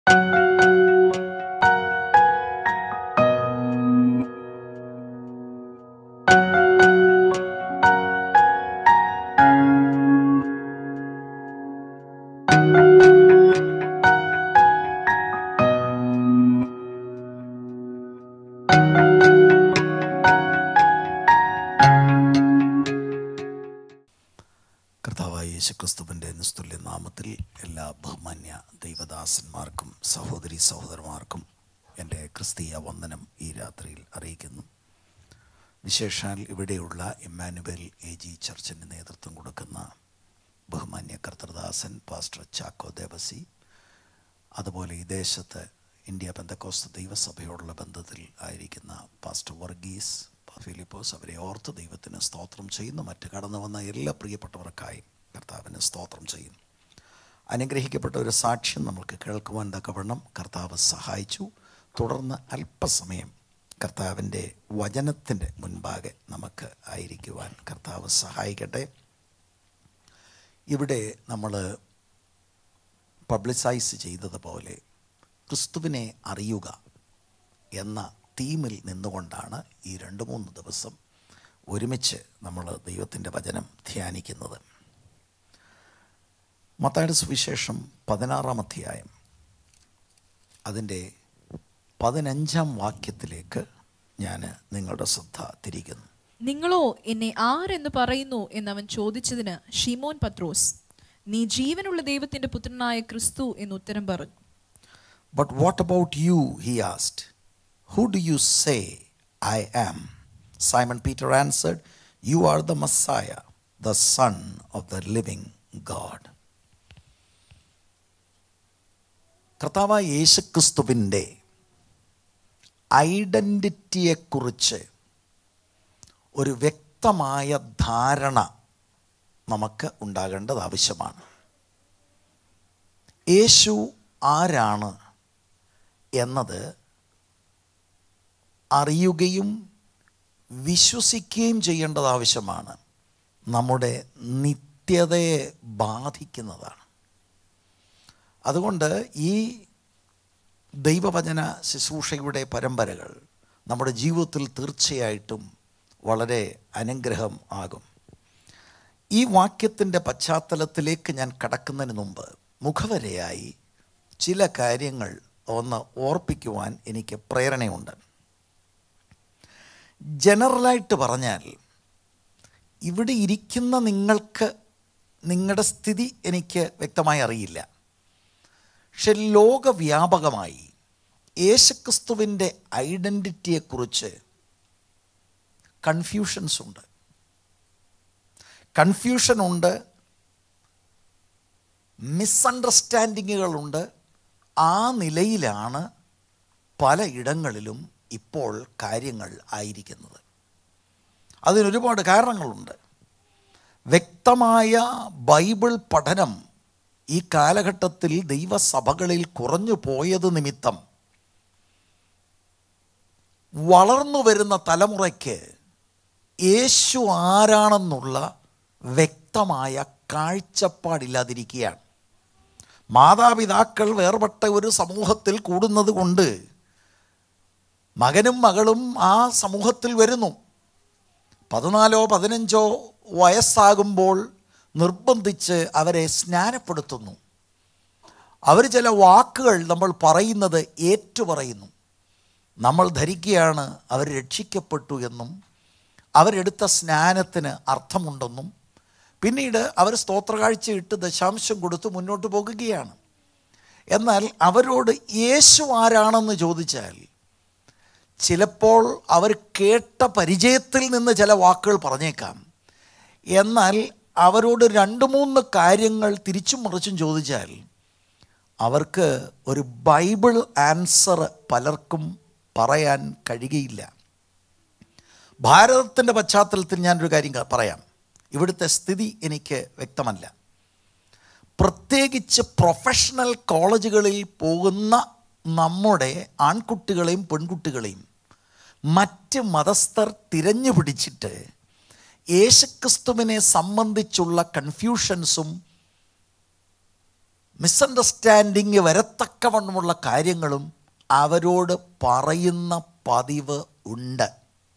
കർത്താവായ യേശുക്രിസ്തുവിൻ്റെ നിസ്തുല്യ നാമത്തിൽ എല്ലാ ബഹുമാന്യ ദൈവദാസന്മാർക്കും സഹോദരി സഹോദരന്മാർക്കും എൻ്റെ ക്രിസ്തീയ വന്ദനം ഈ രാത്രിയിൽ അറിയിക്കുന്നു വിശേഷാൽ ഇവിടെയുള്ള ഇമ്മാനുവൽ എ ജി ചർച്ചിന് നേതൃത്വം കൊടുക്കുന്ന ബഹുമാന്യ കർത്തൃദാസൻ പാസ്റ്റർ ചാക്കോ ദേവസി അതുപോലെ ഈ ദേശത്ത് ഇന്ത്യ ബന്ധക്കോസ്ത ദൈവസഭയോടുള്ള ബന്ധത്തിൽ ആയിരിക്കുന്ന പാസ്റ്റർ വർഗീസ് ഫിലിപ്പോസ് അവരെ ഓർത്ത് ദൈവത്തിന് സ്തോത്രം ചെയ്യുന്നു മറ്റ് കടന്നു വന്ന എല്ലാ പ്രിയപ്പെട്ടവർക്കായി കർത്താവിന് സ്തോത്രം ചെയ്യുന്നു അനുഗ്രഹിക്കപ്പെട്ട ഒരു സാക്ഷ്യം നമുക്ക് കേൾക്കുവാൻ തക്കവണ്ണം കർത്താവ് സഹായിച്ചു തുടർന്ന് അല്പസമയം കർത്താവിൻ്റെ വചനത്തിൻ്റെ മുൻപാകെ നമുക്ക് ആയിരിക്കുവാൻ കർത്താവ് സഹായിക്കട്ടെ ഇവിടെ നമ്മൾ പബ്ലിസൈസ് ചെയ്തതുപോലെ ക്രിസ്തുവിനെ അറിയുക എന്ന തീമിൽ നിന്നുകൊണ്ടാണ് ഈ രണ്ട് മൂന്ന് ദിവസം ഒരുമിച്ച് നമ്മൾ ദൈവത്തിൻ്റെ വചനം ധ്യാനിക്കുന്നത് മത്തായുടെ സുവിശേഷം പതിനാറാം അധ്യായം അതിൻ്റെ പതിനഞ്ചാം വാക്യത്തിലേക്ക് ഞാൻ നിങ്ങളുടെ ശ്രദ്ധ തിരിക്കുന്നു നിങ്ങളോ എന്നെ ആരെന്ന് പറയുന്നു എന്നവൻ ചോദിച്ചതിന് ഷിമോൻ പത്രോസ് നീ ജീവനുള്ള ദൈവത്തിന്റെ പുത്രനായ ക്രിസ്തു എന്ന് ഉത്തരം പറഞ്ഞു But what about you? He asked. Who do you say I am? Simon Peter answered, You are the Messiah, the Son of the living God. കർത്താവായ യേശുക്രിസ്തുവിൻ്റെ ഐഡൻറ്റിറ്റിയെക്കുറിച്ച് ഒരു വ്യക്തമായ ധാരണ നമുക്ക് ഉണ്ടാകേണ്ടത് ആവശ്യമാണ് യേശു ആരാണ് എന്നത് അറിയുകയും വിശ്വസിക്കുകയും ചെയ്യേണ്ടത് ആവശ്യമാണ് നമ്മുടെ നിത്യതയെ ബാധിക്കുന്നതാണ് അതുകൊണ്ട് ഈ ദൈവവചന ശുശ്രൂഷയുടെ പരമ്പരകൾ നമ്മുടെ ജീവിതത്തിൽ തീർച്ചയായിട്ടും വളരെ അനുഗ്രഹം ആകും ഈ വാക്യത്തിൻ്റെ പശ്ചാത്തലത്തിലേക്ക് ഞാൻ കടക്കുന്നതിന് മുമ്പ് മുഖവരയായി ചില കാര്യങ്ങൾ ഒന്ന് ഓർപ്പിക്കുവാൻ എനിക്ക് പ്രേരണയുണ്ട് ജനറലായിട്ട് പറഞ്ഞാൽ ഇവിടെ ഇരിക്കുന്ന നിങ്ങൾക്ക് നിങ്ങളുടെ സ്ഥിതി എനിക്ക് വ്യക്തമായി അറിയില്ല പക്ഷെ ലോകവ്യാപകമായി യേശുക്രിസ്തുവിൻ്റെ ഐഡൻറ്റിറ്റിയെക്കുറിച്ച് കൺഫ്യൂഷൻസ് ഉണ്ട് കൺഫ്യൂഷനുണ്ട് മിസ്അണ്ടർസ്റ്റാൻഡിങ്ങുകളുണ്ട് ആ നിലയിലാണ് പലയിടങ്ങളിലും ഇപ്പോൾ കാര്യങ്ങൾ ആയിരിക്കുന്നത് അതിനൊരുപാട് കാരണങ്ങളുണ്ട് വ്യക്തമായ ബൈബിൾ പഠനം ഈ കാലഘട്ടത്തിൽ ദൈവസഭകളിൽ കുറഞ്ഞു പോയത് നിമിത്തം വളർന്നു വരുന്ന തലമുറയ്ക്ക് യേശു ആരാണെന്നുള്ള വ്യക്തമായ കാഴ്ചപ്പാടില്ലാതിരിക്കുകയാണ് മാതാപിതാക്കൾ വേർപെട്ട ഒരു സമൂഹത്തിൽ കൂടുന്നത് കൊണ്ട് മകനും മകളും ആ സമൂഹത്തിൽ വരുന്നു പതിനാലോ പതിനഞ്ചോ വയസ്സാകുമ്പോൾ നിർബന്ധിച്ച് അവരെ സ്നാനപ്പെടുത്തുന്നു അവർ ചില വാക്കുകൾ നമ്മൾ പറയുന്നത് ഏറ്റുപറയുന്നു നമ്മൾ ധരിക്കുകയാണ് അവർ രക്ഷിക്കപ്പെട്ടു എന്നും അവരെടുത്ത സ്നാനത്തിന് അർത്ഥമുണ്ടെന്നും പിന്നീട് അവർ സ്തോത്രകാഴ്ച ഇട്ട് ദശാംശം കൊടുത്ത് മുന്നോട്ട് പോകുകയാണ് എന്നാൽ അവരോട് യേശു ആരാണെന്ന് ചോദിച്ചാൽ ചിലപ്പോൾ അവർ കേട്ട പരിചയത്തിൽ നിന്ന് ചില വാക്കുകൾ പറഞ്ഞേക്കാം എന്നാൽ അവരോട് രണ്ട് മൂന്ന് കാര്യങ്ങൾ തിരിച്ചും മറിച്ചും ചോദിച്ചാൽ അവർക്ക് ഒരു ബൈബിൾ ആൻസർ പലർക്കും പറയാൻ കഴിയുകയില്ല ഭാരതത്തിൻ്റെ പശ്ചാത്തലത്തിൽ ഞാനൊരു കാര്യം ക- പറയാം ഇവിടുത്തെ സ്ഥിതി എനിക്ക് വ്യക്തമല്ല പ്രത്യേകിച്ച് പ്രൊഫഷണൽ കോളേജുകളിൽ പോകുന്ന നമ്മുടെ ആൺകുട്ടികളെയും പെൺകുട്ടികളെയും മറ്റ് മതസ്ഥർ തിരഞ്ഞു പിടിച്ചിട്ട് യേശുക്രിസ്തുവിനെ സംബന്ധിച്ചുള്ള കൺഫ്യൂഷൻസും മിസ്അണ്ടർസ്റ്റാൻഡിങ് വരത്തക്കവണ്ണമുള്ള കാര്യങ്ങളും അവരോട് പറയുന്ന പതിവ് ഉണ്ട്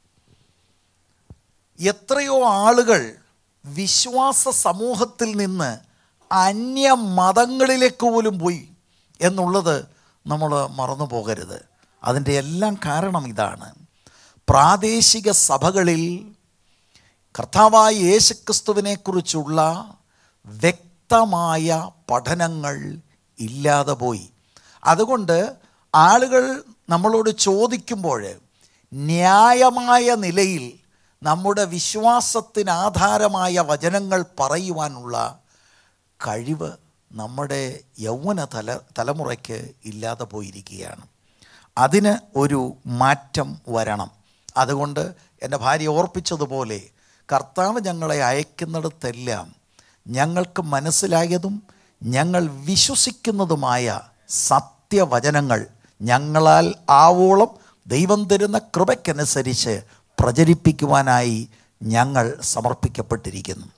എത്രയോ ആളുകൾ വിശ്വാസ സമൂഹത്തിൽ നിന്ന് അന്യ മതങ്ങളിലേക്ക് പോലും പോയി എന്നുള്ളത് നമ്മൾ മറന്നു പോകരുത് അതിൻ്റെ എല്ലാം കാരണം ഇതാണ് പ്രാദേശിക സഭകളിൽ കർത്താവായ യേശുക്രിസ്തുവിനെക്കുറിച്ചുള്ള വ്യക്തമായ പഠനങ്ങൾ ഇല്ലാതെ പോയി അതുകൊണ്ട് ആളുകൾ നമ്മളോട് ചോദിക്കുമ്പോൾ ന്യായമായ നിലയിൽ നമ്മുടെ വിശ്വാസത്തിന് ആധാരമായ വചനങ്ങൾ പറയുവാനുള്ള കഴിവ് നമ്മുടെ യൗവന തല തലമുറയ്ക്ക് ഇല്ലാതെ പോയിരിക്കുകയാണ് അതിന് ഒരു മാറ്റം വരണം അതുകൊണ്ട് എൻ്റെ ഭാര്യ ഓർപ്പിച്ചതുപോലെ കർത്താവ് ഞങ്ങളെ അയക്കുന്നിടത്തെല്ലാം ഞങ്ങൾക്ക് മനസ്സിലായതും ഞങ്ങൾ വിശ്വസിക്കുന്നതുമായ സത്യവചനങ്ങൾ ഞങ്ങളാൽ ആവോളം ദൈവം തരുന്ന കൃപയ്ക്കനുസരിച്ച് പ്രചരിപ്പിക്കുവാനായി ഞങ്ങൾ സമർപ്പിക്കപ്പെട്ടിരിക്കുന്നു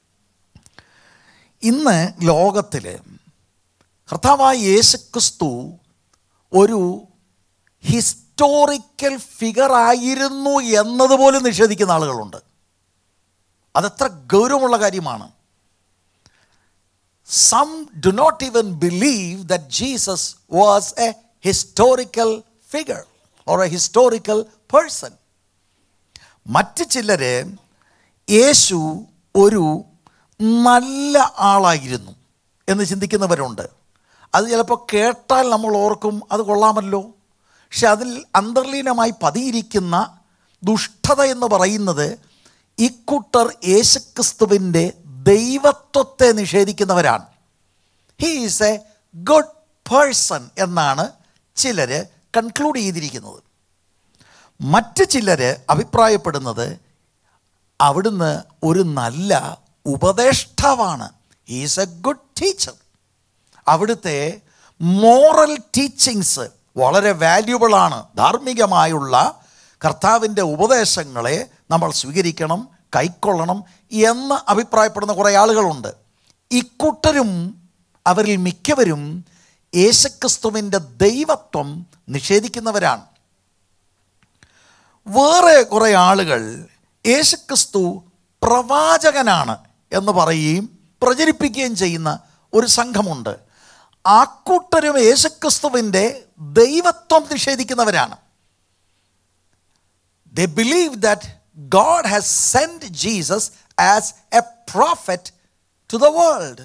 ഇന്ന് ലോകത്തിൽ കർത്താവായ യേശുക്രിസ്തു ഒരു ഹിസ്റ്റോറിക്കൽ ഫിഗർ ആയിരുന്നു എന്നതുപോലും നിഷേധിക്കുന്ന ആളുകളുണ്ട് അതെത്ര ഗൗരവമുള്ള കാര്യമാണ് some do not even believe that Jesus was a historical figure or a historical person മറ്റ് ചിലര് യേശു ഒരു നല്ല ആളായിരുന്നു എന്ന് ചിന്തിക്കുന്നവരുണ്ട് അത് ചിലപ്പോൾ കേട്ടാൽ നമ്മൾ ഓർക്കും അത് കൊള്ളാമല്ലോ പക്ഷെ അതിൽ അന്തർലീനമായി പതിയിരിക്കുന്ന ദുഷ്ടത എന്ന് പറയുന്നത് ഇക്കൂട്ടർ യേശുക്രിസ്തുവിൻ്റെ ദൈവത്വത്തെ നിഷേധിക്കുന്നവരാണ് he is a good person എന്നാണ് ചിലർ കൺക്ലൂഡ് ചെയ്തിരിക്കുന്നത് മറ്റ് ചിലർ അഭിപ്രായപ്പെടുന്നത് അവിടുന്ന് ഒരു നല്ല ഉപദേഷ്ടാവാണ് ഈസ് എ ഗുഡ് ടീച്ചർ അവിടുത്തെ മോറൽ ടീച്ചിങ്സ് വളരെ വാല്യുബിളാണ് ധാർമ്മികമായുള്ള കർത്താവിൻ്റെ ഉപദേശങ്ങളെ നമ്മൾ സ്വീകരിക്കണം കൈക്കൊള്ളണം എന്ന് അഭിപ്രായപ്പെടുന്ന കുറേ ആളുകളുണ്ട് ഇക്കൂട്ടരും അവരിൽ മിക്കവരും യേശുക്രിസ്തുവിൻ്റെ ദൈവത്വം നിഷേധിക്കുന്നവരാണ് വേറെ കുറേ ആളുകൾ യേശുക്രിസ്തു പ്രവാചകനാണ് എന്ന് പറയുകയും പ്രചരിപ്പിക്കുകയും ചെയ്യുന്ന ഒരു സംഘമുണ്ട് ആക്കൂട്ടരും യേശുക്രിസ്തുവിൻ്റെ ദൈവത്വം നിഷേധിക്കുന്നവരാണ് they believe that God has send Jesus as a prophet to the world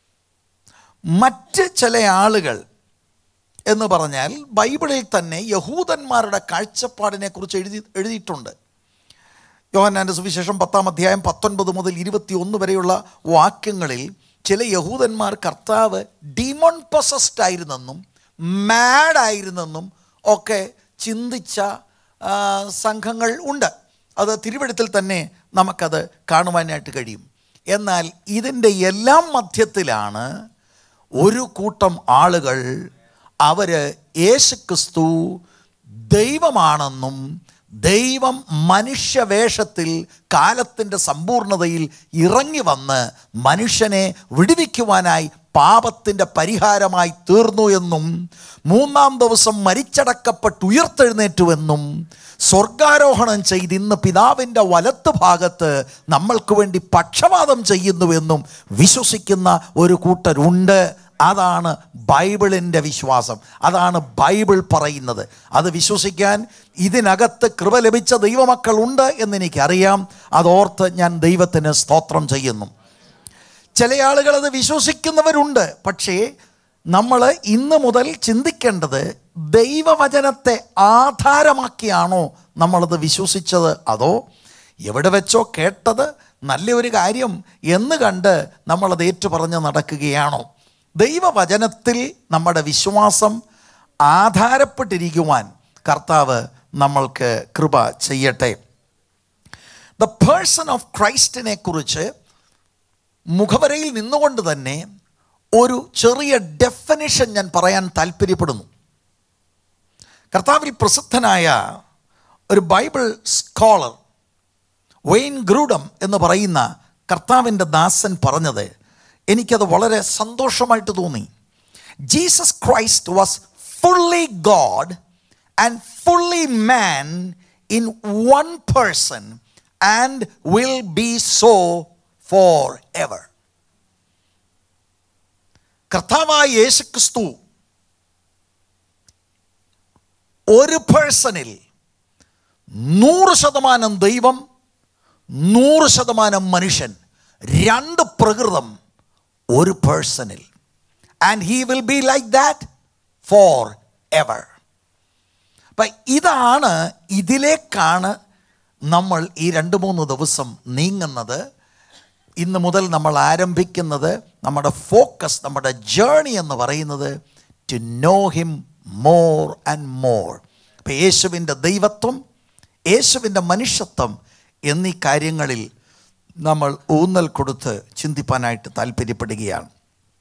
മറ്റ് ചില ആളുകൾ എന്ന് പറഞ്ഞാൽ ബൈബിളിൽ തന്നെ യഹൂദന്മാരുടെ കാഴ്ചപ്പാടിനെ കുറിച്ച് എഴുതി എഴുതിയിട്ടുണ്ട് യോഹന്നാൻ്റെ സുവിശേഷം പത്താം അധ്യായം പത്തൊൻപത് മുതൽ ഇരുപത്തി ഒന്ന് വരെയുള്ള വാക്യങ്ങളിൽ ചില യഹൂദന്മാർ കർത്താവ് ഡിമോൺ പൊസസ്ഡ് ആയിരുന്നെന്നും മാഡ് ആയിരുന്നെന്നും ഒക്കെ ചിന്തിച്ച ആ, സംഘങ്ങൾ ഉണ്ട് അത് തിരുവഴുത്തിൽ തന്നെ നമുക്കത് കാണുവാനായിട്ട് കഴിയും എന്നാൽ ഇതിൻ്റെ എല്ലാം മധ്യത്തിലാണ് ഒരു കൂട്ടം ആളുകൾ അവർ യേശുക്രിസ്തു ദൈവമാണെന്നും ദൈവം മനുഷ്യവേഷത്തിൽ കാലത്തിൻ്റെ സമ്പൂർണതയിൽ ഇറങ്ങി വന്ന് മനുഷ്യനെ വിടുവിക്കുവാനായി പാപത്തിൻ്റെ പരിഹാരമായി തീർന്നു എന്നും മൂന്നാം ദിവസം മരിച്ചടക്കപ്പെട്ട് ഉയർത്തെഴുന്നേറ്റുവെന്നും സ്വർഗാരോഹണം ചെയ്ത് ഇന്ന് പിതാവിൻ്റെ വലത്ത് ഭാഗത്ത് നമ്മൾക്ക് വേണ്ടി പക്ഷപാതം ചെയ്യുന്നുവെന്നും വിശ്വസിക്കുന്ന ഒരു കൂട്ടരുണ്ട് അതാണ് ബൈബിളിൻ്റെ വിശ്വാസം അതാണ് ബൈബിൾ പറയുന്നത് അത് വിശ്വസിക്കാൻ ഇതിനകത്ത് കൃപ ലഭിച്ച ദൈവമക്കൾ ഉണ്ട് എന്നെനിക്കറിയാം അതോർത്ത് ഞാൻ ദൈവത്തിന് സ്തോത്രം ചെയ്യുന്നു ചില ആളുകൾ അത് വിശ്വസിക്കുന്നവരുണ്ട് പക്ഷേ നമ്മൾ ഇന്ന് മുതൽ ചിന്തിക്കേണ്ടത് ദൈവവചനത്തെ ആധാരമാക്കിയാണോ നമ്മളത് വിശ്വസിച്ചത് അതോ എവിടെ വെച്ചോ കേട്ടത് നല്ലൊരു കാര്യം എന്ന് കണ്ട് നമ്മളത് ഏറ്റുപറഞ്ഞ് നടക്കുകയാണോ ദൈവവചനത്തിൽ നമ്മുടെ വിശ്വാസം ആധാരപ്പെട്ടിരിക്കുവാൻ കർത്താവ് നമ്മൾക്ക് കൃപ ചെയ്യട്ടെ ദ പേഴ്സൺ ഓഫ് ക്രൈസ്റ്റിനെ കുറിച്ച് മുഖവരയിൽ നിന്നുകൊണ്ട് തന്നെ ഒരു ചെറിയ ഡെഫനിഷൻ ഞാൻ പറയാൻ താല്പര്യപ്പെടുന്നു കർത്താവിൽ പ്രസിദ്ധനായ ഒരു ബൈബിൾ സ്കോളർ വെയിൻ ഗ്രൂഡം എന്ന് പറയുന്ന കർത്താവിൻ്റെ ദാസൻ പറഞ്ഞത് എനിക്കത് വളരെ സന്തോഷമായിട്ട് തോന്നി Jesus Christ was fully God and fully man in one person and will be so forever കർത്താവായ യേശുക്രിസ്തു ഒരു പേഴ്സണിൽ നൂറ് ശതമാനം ദൈവം നൂറ് ശതമാനം മനുഷ്യൻ രണ്ട് പ്രകൃതം ഒരു പേഴ്സണിൽ and he will be like that forever അപ്പം ഇതാണ് ഇതിലേക്കാണ് നമ്മൾ ഈ രണ്ട് മൂന്ന് ദിവസം നീങ്ങുന്നത് ഇന്ന് മുതൽ നമ്മൾ ആരംഭിക്കുന്നത് നമ്മുടെ ഫോക്കസ് നമ്മുടെ ജേണി എന്ന് പറയുന്നത് to know him more and more അപ്പം യേശുവിൻ്റെ ദൈവത്വം യേശുവിൻ്റെ മനുഷ്യത്വം എന്നീ കാര്യങ്ങളിൽ നമ്മൾ ഊന്നൽ കൊടുത്ത് ചിന്തിപ്പാനായിട്ട് താല്പര്യപ്പെടുകയാണ്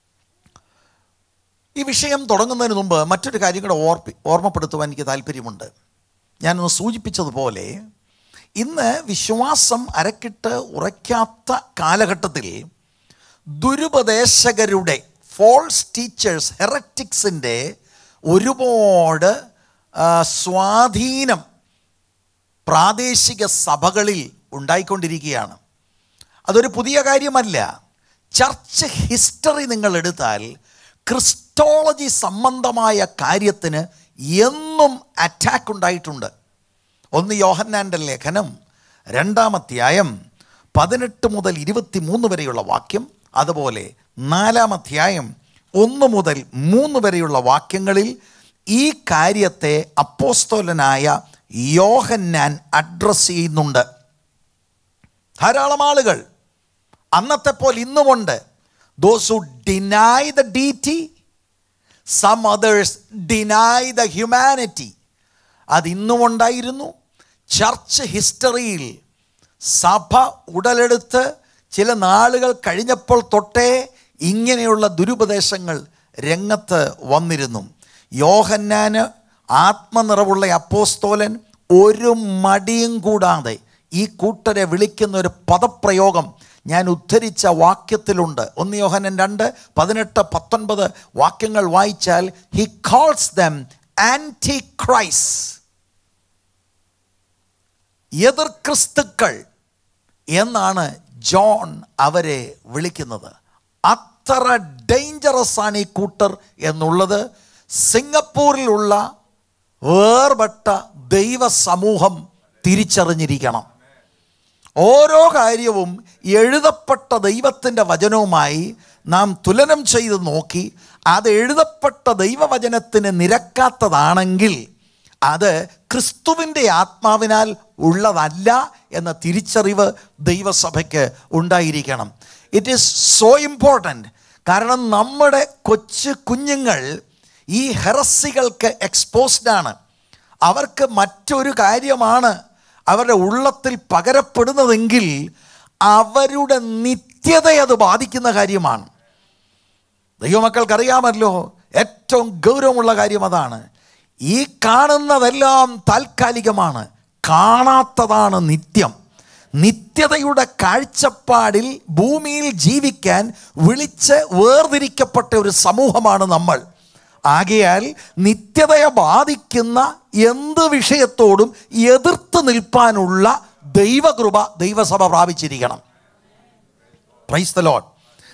ഈ വിഷയം തുടങ്ങുന്നതിന് മുമ്പ് മറ്റൊരു കാര്യം കൂടെ ഓർപ്പി ഓർമ്മപ്പെടുത്തുവാൻ എനിക്ക് താല്പര്യമുണ്ട് ഞാനൊന്ന് സൂചിപ്പിച്ചതുപോലെ ഇന്ന് വിശ്വാസം അരക്കിട്ട് ഉറയ്ക്കാത്ത കാലഘട്ടത്തിൽ ദുരുപദേശകരുടെ ഫോൾസ് ടീച്ചേഴ്സ് ഹെററ്റിക്സിൻ്റെ ഒരുപാട് ആ, സ്വാധീനം പ്രാദേശിക സഭകളിൽ ഉണ്ടായിക്കൊണ്ടിരിക്കുകയാണ് അതൊരു പുതിയ കാര്യമല്ല ചർച്ച് ഹിസ്റ്ററി നിങ്ങൾ എടുത്താൽ ക്രിസ്റ്റോളജി സംബന്ധമായ കാര്യത്തിന് എന്നും അറ്റാക്ക് ഉണ്ടായിട്ടുണ്ട് ഒന്ന് യോഹന്നാൻ്റെ ലേഖനം രണ്ടാമധ്യായം പതിനെട്ട് മുതൽ ഇരുപത്തി മൂന്ന് വരെയുള്ള വാക്യം അതുപോലെ നാലാമധ്യായം ഒന്ന് മുതൽ മൂന്ന് വരെയുള്ള വാക്യങ്ങളിൽ ഈ കാര്യത്തെ അപ്പോസ്തോലനായ യോഹന്നാൻ അഡ്രസ്സ് ചെയ്യുന്നുണ്ട് ധാരാളം ആളുകൾ അന്നത്തെ പോലെ ഇന്നുമുണ്ട് those who deny the deity some others deny the humanity അത് ഇന്നും ഉണ്ടായിരുന്നു ചർച്ച് ഹിസ്റ്ററിയിൽ സഭ ഉടലെടുത്ത് ചില നാളുകൾ കഴിഞ്ഞപ്പോൾ തൊട്ടേ ഇങ്ങനെയുള്ള ദുരുപദേശങ്ങൾ രംഗത്ത് വന്നിരുന്നു യോഹന്നാന് ആത്മനിറവുള്ള അപ്പോസ്തോലൻ ഒരു മടിയും കൂടാതെ ഈ കൂട്ടരെ വിളിക്കുന്ന ഒരു പദപ്രയോഗം ഞാൻ ഉദ്ധരിച്ച വാക്യത്തിലുണ്ട് ഒന്ന് യോഹനൻ രണ്ട് പതിനെട്ട് പത്തൊൻപത് വാക്യങ്ങൾ വായിച്ചാൽ he calls them antichrist എതിർ ക്രിസ്തുക്കൾ എന്നാണ് ജോൺ അവരെ വിളിക്കുന്നത് അത്ര ഡേഞ്ചറസ് ആണ് ഈ കൂട്ടർ എന്നുള്ളത് സിംഗപ്പൂരിലുള്ള വേർപെട്ട ദൈവ സമൂഹം തിരിച്ചറിഞ്ഞിരിക്കണം ഓരോ കാര്യവും എഴുതപ്പെട്ട ദൈവത്തിൻ്റെ വചനവുമായി നാം തുലനം ചെയ്ത് നോക്കി അത് എഴുതപ്പെട്ട ദൈവവചനത്തിന് നിരക്കാത്തതാണെങ്കിൽ അത് ക്രിസ്തുവിൻ്റെ ആത്മാവിനാൽ ഉള്ളതല്ല എന്ന തിരിച്ചറിവ് ദൈവസഭയ്ക്ക് ഉണ്ടായിരിക്കണം ഇറ്റ് ഈസ് സോ ഇമ്പോർട്ടൻറ്റ് കാരണം നമ്മുടെ കൊച്ചു കുഞ്ഞുങ്ങൾ ഈ ഹെറസികൾക്ക് എക്സ്പോസ്ഡ് ആണ് അവർക്ക് മറ്റൊരു കാര്യമാണ് അവരുടെ ഉള്ളത്തിൽ പകരപ്പെടുന്നതെങ്കിൽ അവരുടെ നിത്യതയെ അത് ബാധിക്കുന്ന കാര്യമാണ് ദൈവമക്കൾക്കറിയാമല്ലോ ഏറ്റവും ഗൗരവമുള്ള കാര്യം അതാണ് ഈ കാണുന്നതെല്ലാം താൽക്കാലികമാണ് കാണാത്തതാണ് നിത്യം നിത്യതയുടെ കാഴ്ചപ്പാടിൽ ഭൂമിയിൽ ജീവിക്കാൻ വിളിച്ച് വേർതിരിക്കപ്പെട്ട ഒരു സമൂഹമാണ് നമ്മൾ ആകയാൽ നിത്യതയെ ബാധിക്കുന്ന എന്ത് വിഷയത്തോടും എതിർത്ത് നിൽപ്പാനുള്ള ദൈവകൃപ ദൈവസഭ പ്രാപിച്ചിരിക്കണം പ്രൈസ് ദ ലോഡ്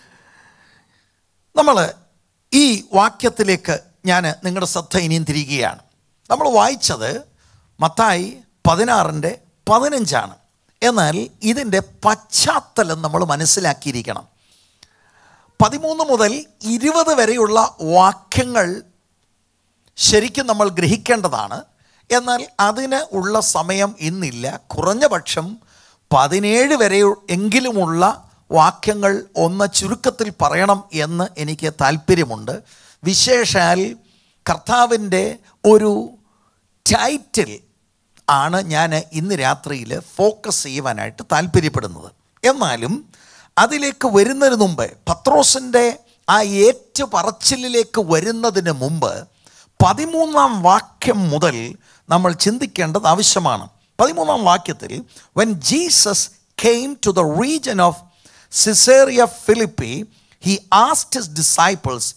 നമ്മൾ ഈ വാക്യത്തിലേക്ക് ഞാൻ നിങ്ങളുടെ ശ്രദ്ധ ഇനിയും തിരികുകയാണ് നമ്മൾ വായിച്ചത് മത്തായി പതിനാറിൻ്റെ പതിനഞ്ചാണ് എന്നാൽ ഇതിൻ്റെ പശ്ചാത്തലം നമ്മൾ മനസ്സിലാക്കിയിരിക്കണം പതിമൂന്ന് മുതൽ ഇരുപത് വരെയുള്ള വാക്യങ്ങൾ ശരിക്കും നമ്മൾ ഗ്രഹിക്കേണ്ടതാണ് എന്നാൽ അതിന് ഉള്ള സമയം ഇന്നില്ല കുറഞ്ഞ പക്ഷം പതിനേഴ് വരെ എങ്കിലുമുള്ള വാക്യങ്ങൾ ഒന്ന് ചുരുക്കത്തിൽ പറയണം എന്ന് എനിക്ക് താല്പര്യമുണ്ട് വിശേഷാൽ കർത്താവിൻ്റെ ഒരു ടൈറ്റിൽ ആണ് ഞാൻ ഇന്ന് രാത്രിയിൽ ഫോക്കസ് ചെയ്യുവാനായിട്ട് താല്പര്യപ്പെടുന്നത് എന്നാലും അതിലേക്ക് വരുന്നതിന് മുമ്പ് പത്രോസിൻ്റെ ആ ഏറ്റുപറച്ചിലിലേക്ക് വരുന്നതിന് മുമ്പ് പതിമൂന്നാം വാക്യം മുതൽ നമ്മൾ ചിന്തിക്കേണ്ടത് ആവശ്യമാണ് പതിമൂന്നാം വാക്യത്തിൽ when Jesus came to the region of Caesarea Philippi he asked his disciples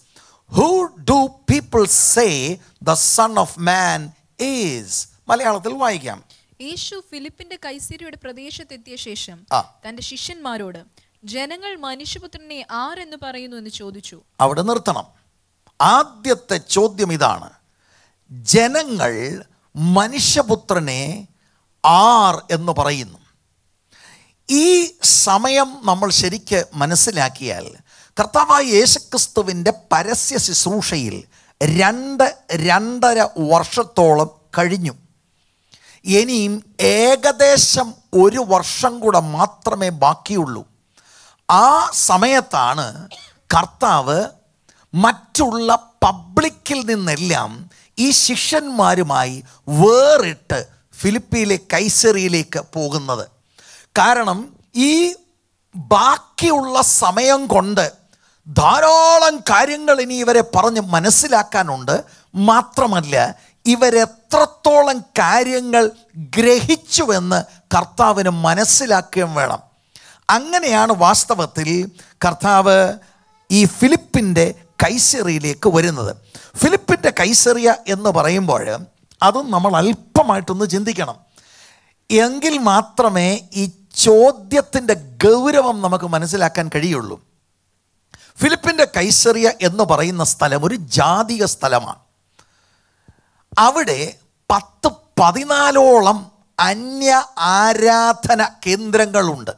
who do people say the sun of man is മലയാളത്തിൽ വായിക്കാം യേശു ഫിലിപ്പിന്റെ കൈസരിയുടെ പ്രദേശത്തെത്തിയ ശേഷം ആ. തന്റെ ശിഷ്യന്മാരോട് ജനങ്ങൾ മനുഷ്യപുത്രനെ ആരെന്ന് പറയുന്നു എന്ന് ചോദിച്ചു അവിടെ നിർത്തണം ആദ്യത്തെ ചോദ്യം ഇതാണ് ജനങ്ങൾ മനുഷ്യപുത്രനെ ആർ എന്ന് പറയുന്നു ഈ സമയം നമ്മൾ ശരിക്ക് മനസ്സിലാക്കിയാൽ കർത്താവായ യേശുക്രിസ്തുവിൻ്റെ പരസ്യ ശുശ്രൂഷയിൽ രണ്ട് രണ്ടര വർഷത്തോളം കഴിഞ്ഞു ഇനിയും ഏകദേശം ഒരു വർഷം കൂടെ മാത്രമേ ബാക്കിയുള്ളൂ ആ സമയത്താണ് കർത്താവ് മറ്റുള്ള പബ്ലിക്കിൽ നിന്നെല്ലാം ഈ ശിഷ്യന്മാരുമായി വേറിട്ട് ഫിലിപ്പിയിലെ കൈസറിയിലേക്ക് പോകുന്നത് കാരണം ഈ ബാക്കിയുള്ള സമയം കൊണ്ട് ധാരാളം കാര്യങ്ങൾ ഇനി ഇവരെ പറഞ്ഞ് മനസ്സിലാക്കാനുണ്ട് മാത്രമല്ല ഇവരെത്രത്തോളം കാര്യങ്ങൾ ഗ്രഹിച്ചുവെന്ന് കർത്താവിന് മനസ്സിലാക്കുകയും വേണം അങ്ങനെയാണ് വാസ്തവത്തിൽ കർത്താവ് ഈ ഫിലിപ്പിൻ്റെ കൈസറിയിലേക്ക് വരുന്നത് ഫിലിപ്പിൻ്റെ കൈസറിയ എന്ന് പറയുമ്പോൾ അതും നമ്മൾ അല്പമായിട്ടൊന്ന് ചിന്തിക്കണം എങ്കിൽ മാത്രമേ ഈ ചോദ്യത്തിൻ്റെ ഗൗരവം നമുക്ക് മനസ്സിലാക്കാൻ കഴിയുള്ളൂ ഫിലിപ്പിൻ്റെ കൈസറിയ എന്ന് പറയുന്ന സ്ഥലം ഒരു ജാതിക സ്ഥലമാണ് അവിടെ പത്ത് പതിനാലോളം അന്യ ആരാധന കേന്ദ്രങ്ങളുണ്ട്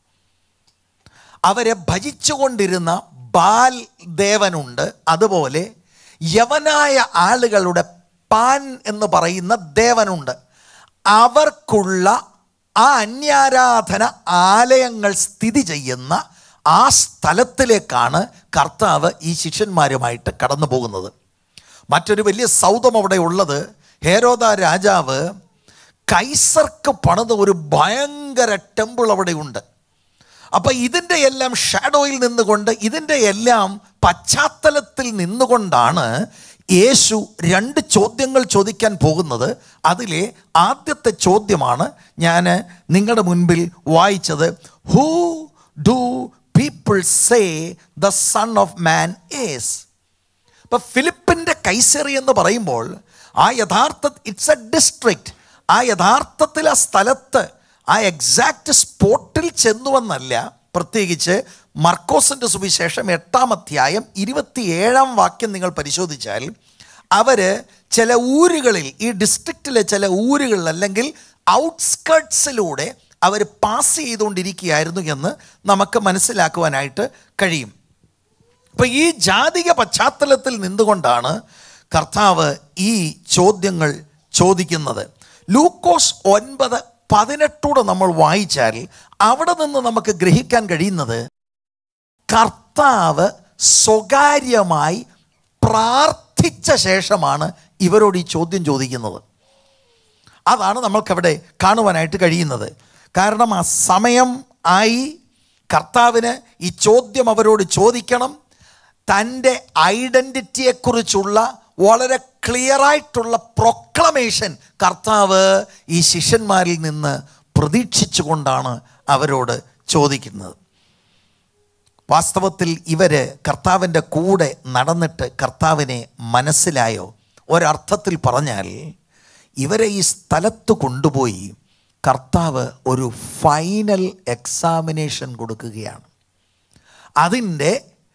അവരെ ഭജിച്ചുകൊണ്ടിരുന്ന ബാൽ ദേവനുണ്ട് അതുപോലെ യവനായ ആളുകളുടെ പാൻ എന്ന് പറയുന്ന ദേവനുണ്ട് അവർക്കുള്ള ആ അന്യാരാധന ആലയങ്ങൾ സ്ഥിതി ചെയ്യുന്ന ആ സ്ഥലത്തിലേക്കാണ് കർത്താവ് ഈ ശിഷ്യന്മാരുമായിട്ട് കടന്നു പോകുന്നത് മറ്റൊരു വലിയ സൗദം അവിടെ ഉള്ളത് ഹേരോദ രാജാവ് കൈസർക്ക് പണിത ഒരു ഭയങ്കര ടെമ്പിൾ അവിടെ ഉണ്ട് അപ്പൊ ഇതിൻ്റെ എല്ലാം ഷാഡോയിൽ നിന്നുകൊണ്ട് ഇതിൻ്റെ എല്ലാം പശ്ചാത്തലത്തിൽ നിന്നുകൊണ്ടാണ് യേശു രണ്ട് ചോദ്യങ്ങൾ ചോദിക്കാൻ പോകുന്നത് അതിലെ ആദ്യത്തെ ചോദ്യമാണ് ഞാൻ നിങ്ങളുടെ മുൻപിൽ വായിച്ചത് who do people say the sun of man is ഇപ്പൊ ഫിലിപ്പിൻ്റെ കൈസറി എന്ന് പറയുമ്പോൾ ആ യഥാർത്ഥ ഇറ്റ്സ് എ ഡിസ്ട്രിക്റ്റ് ആ യഥാർത്ഥത്തിൽ ആ സ്ഥലത്ത് ആ എക്സാക്റ്റ് സ്പോട്ടിൽ ചെന്നുവെന്നല്ല പ്രത്യേകിച്ച് മർക്കോസിൻ്റെ സുവിശേഷം എട്ടാം അധ്യായം ഇരുപത്തിയേഴാം വാക്യം നിങ്ങൾ പരിശോധിച്ചാൽ അവർ ചില ഊരുകളിൽ ഈ ഡിസ്ട്രിക്റ്റിലെ ചില ഊരുകളിൽ അല്ലെങ്കിൽ ഔട്ട്സ്കേർട്സിലൂടെ അവർ പാസ് ചെയ്തുകൊണ്ടിരിക്കുകയായിരുന്നു എന്ന് നമുക്ക് മനസ്സിലാക്കുവാനായിട്ട് കഴിയും അപ്പോൾ ഈ ജാതിക പശ്ചാത്തലത്തിൽ നിന്നുകൊണ്ടാണ് കർത്താവ് ഈ ചോദ്യങ്ങൾ ചോദിക്കുന്നത് ലൂക്കോസ് ഒൻപത് പതിനെട്ടൂടെ നമ്മൾ വായിച്ചാൽ അവിടെ നിന്ന് നമുക്ക് ഗ്രഹിക്കാൻ കഴിയുന്നത് കർത്താവ് സ്വകാര്യമായി പ്രാർത്ഥിച്ച ശേഷമാണ് ഇവരോട് ഈ ചോദ്യം ചോദിക്കുന്നത് അതാണ് നമ്മൾക്കവിടെ കാണുവാനായിട്ട് കഴിയുന്നത് കാരണം ആ സമയം ആയി കർത്താവിന് ഈ ചോദ്യം അവരോട് ചോദിക്കണം തൻ്റെ ഐഡൻറ്റിറ്റിയെക്കുറിച്ചുള്ള വളരെ ക്ലിയറായിട്ടുള്ള പ്രൊക്ലമേഷൻ കർത്താവ് ഈ ശിഷ്യന്മാരിൽ നിന്ന് പ്രതീക്ഷിച്ചുകൊണ്ടാണ് അവരോട് ചോദിക്കുന്നത് വാസ്തവത്തിൽ ഇവര് കർത്താവിൻ്റെ കൂടെ നടന്നിട്ട് കർത്താവിനെ മനസ്സിലായോ ഒരർത്ഥത്തിൽ പറഞ്ഞാൽ ഇവരെ ഈ സ്ഥലത്ത് കൊണ്ടുപോയി കർത്താവ് ഒരു ഫൈനൽ എക്സാമിനേഷൻ കൊടുക്കുകയാണ് അതിൻ്റെ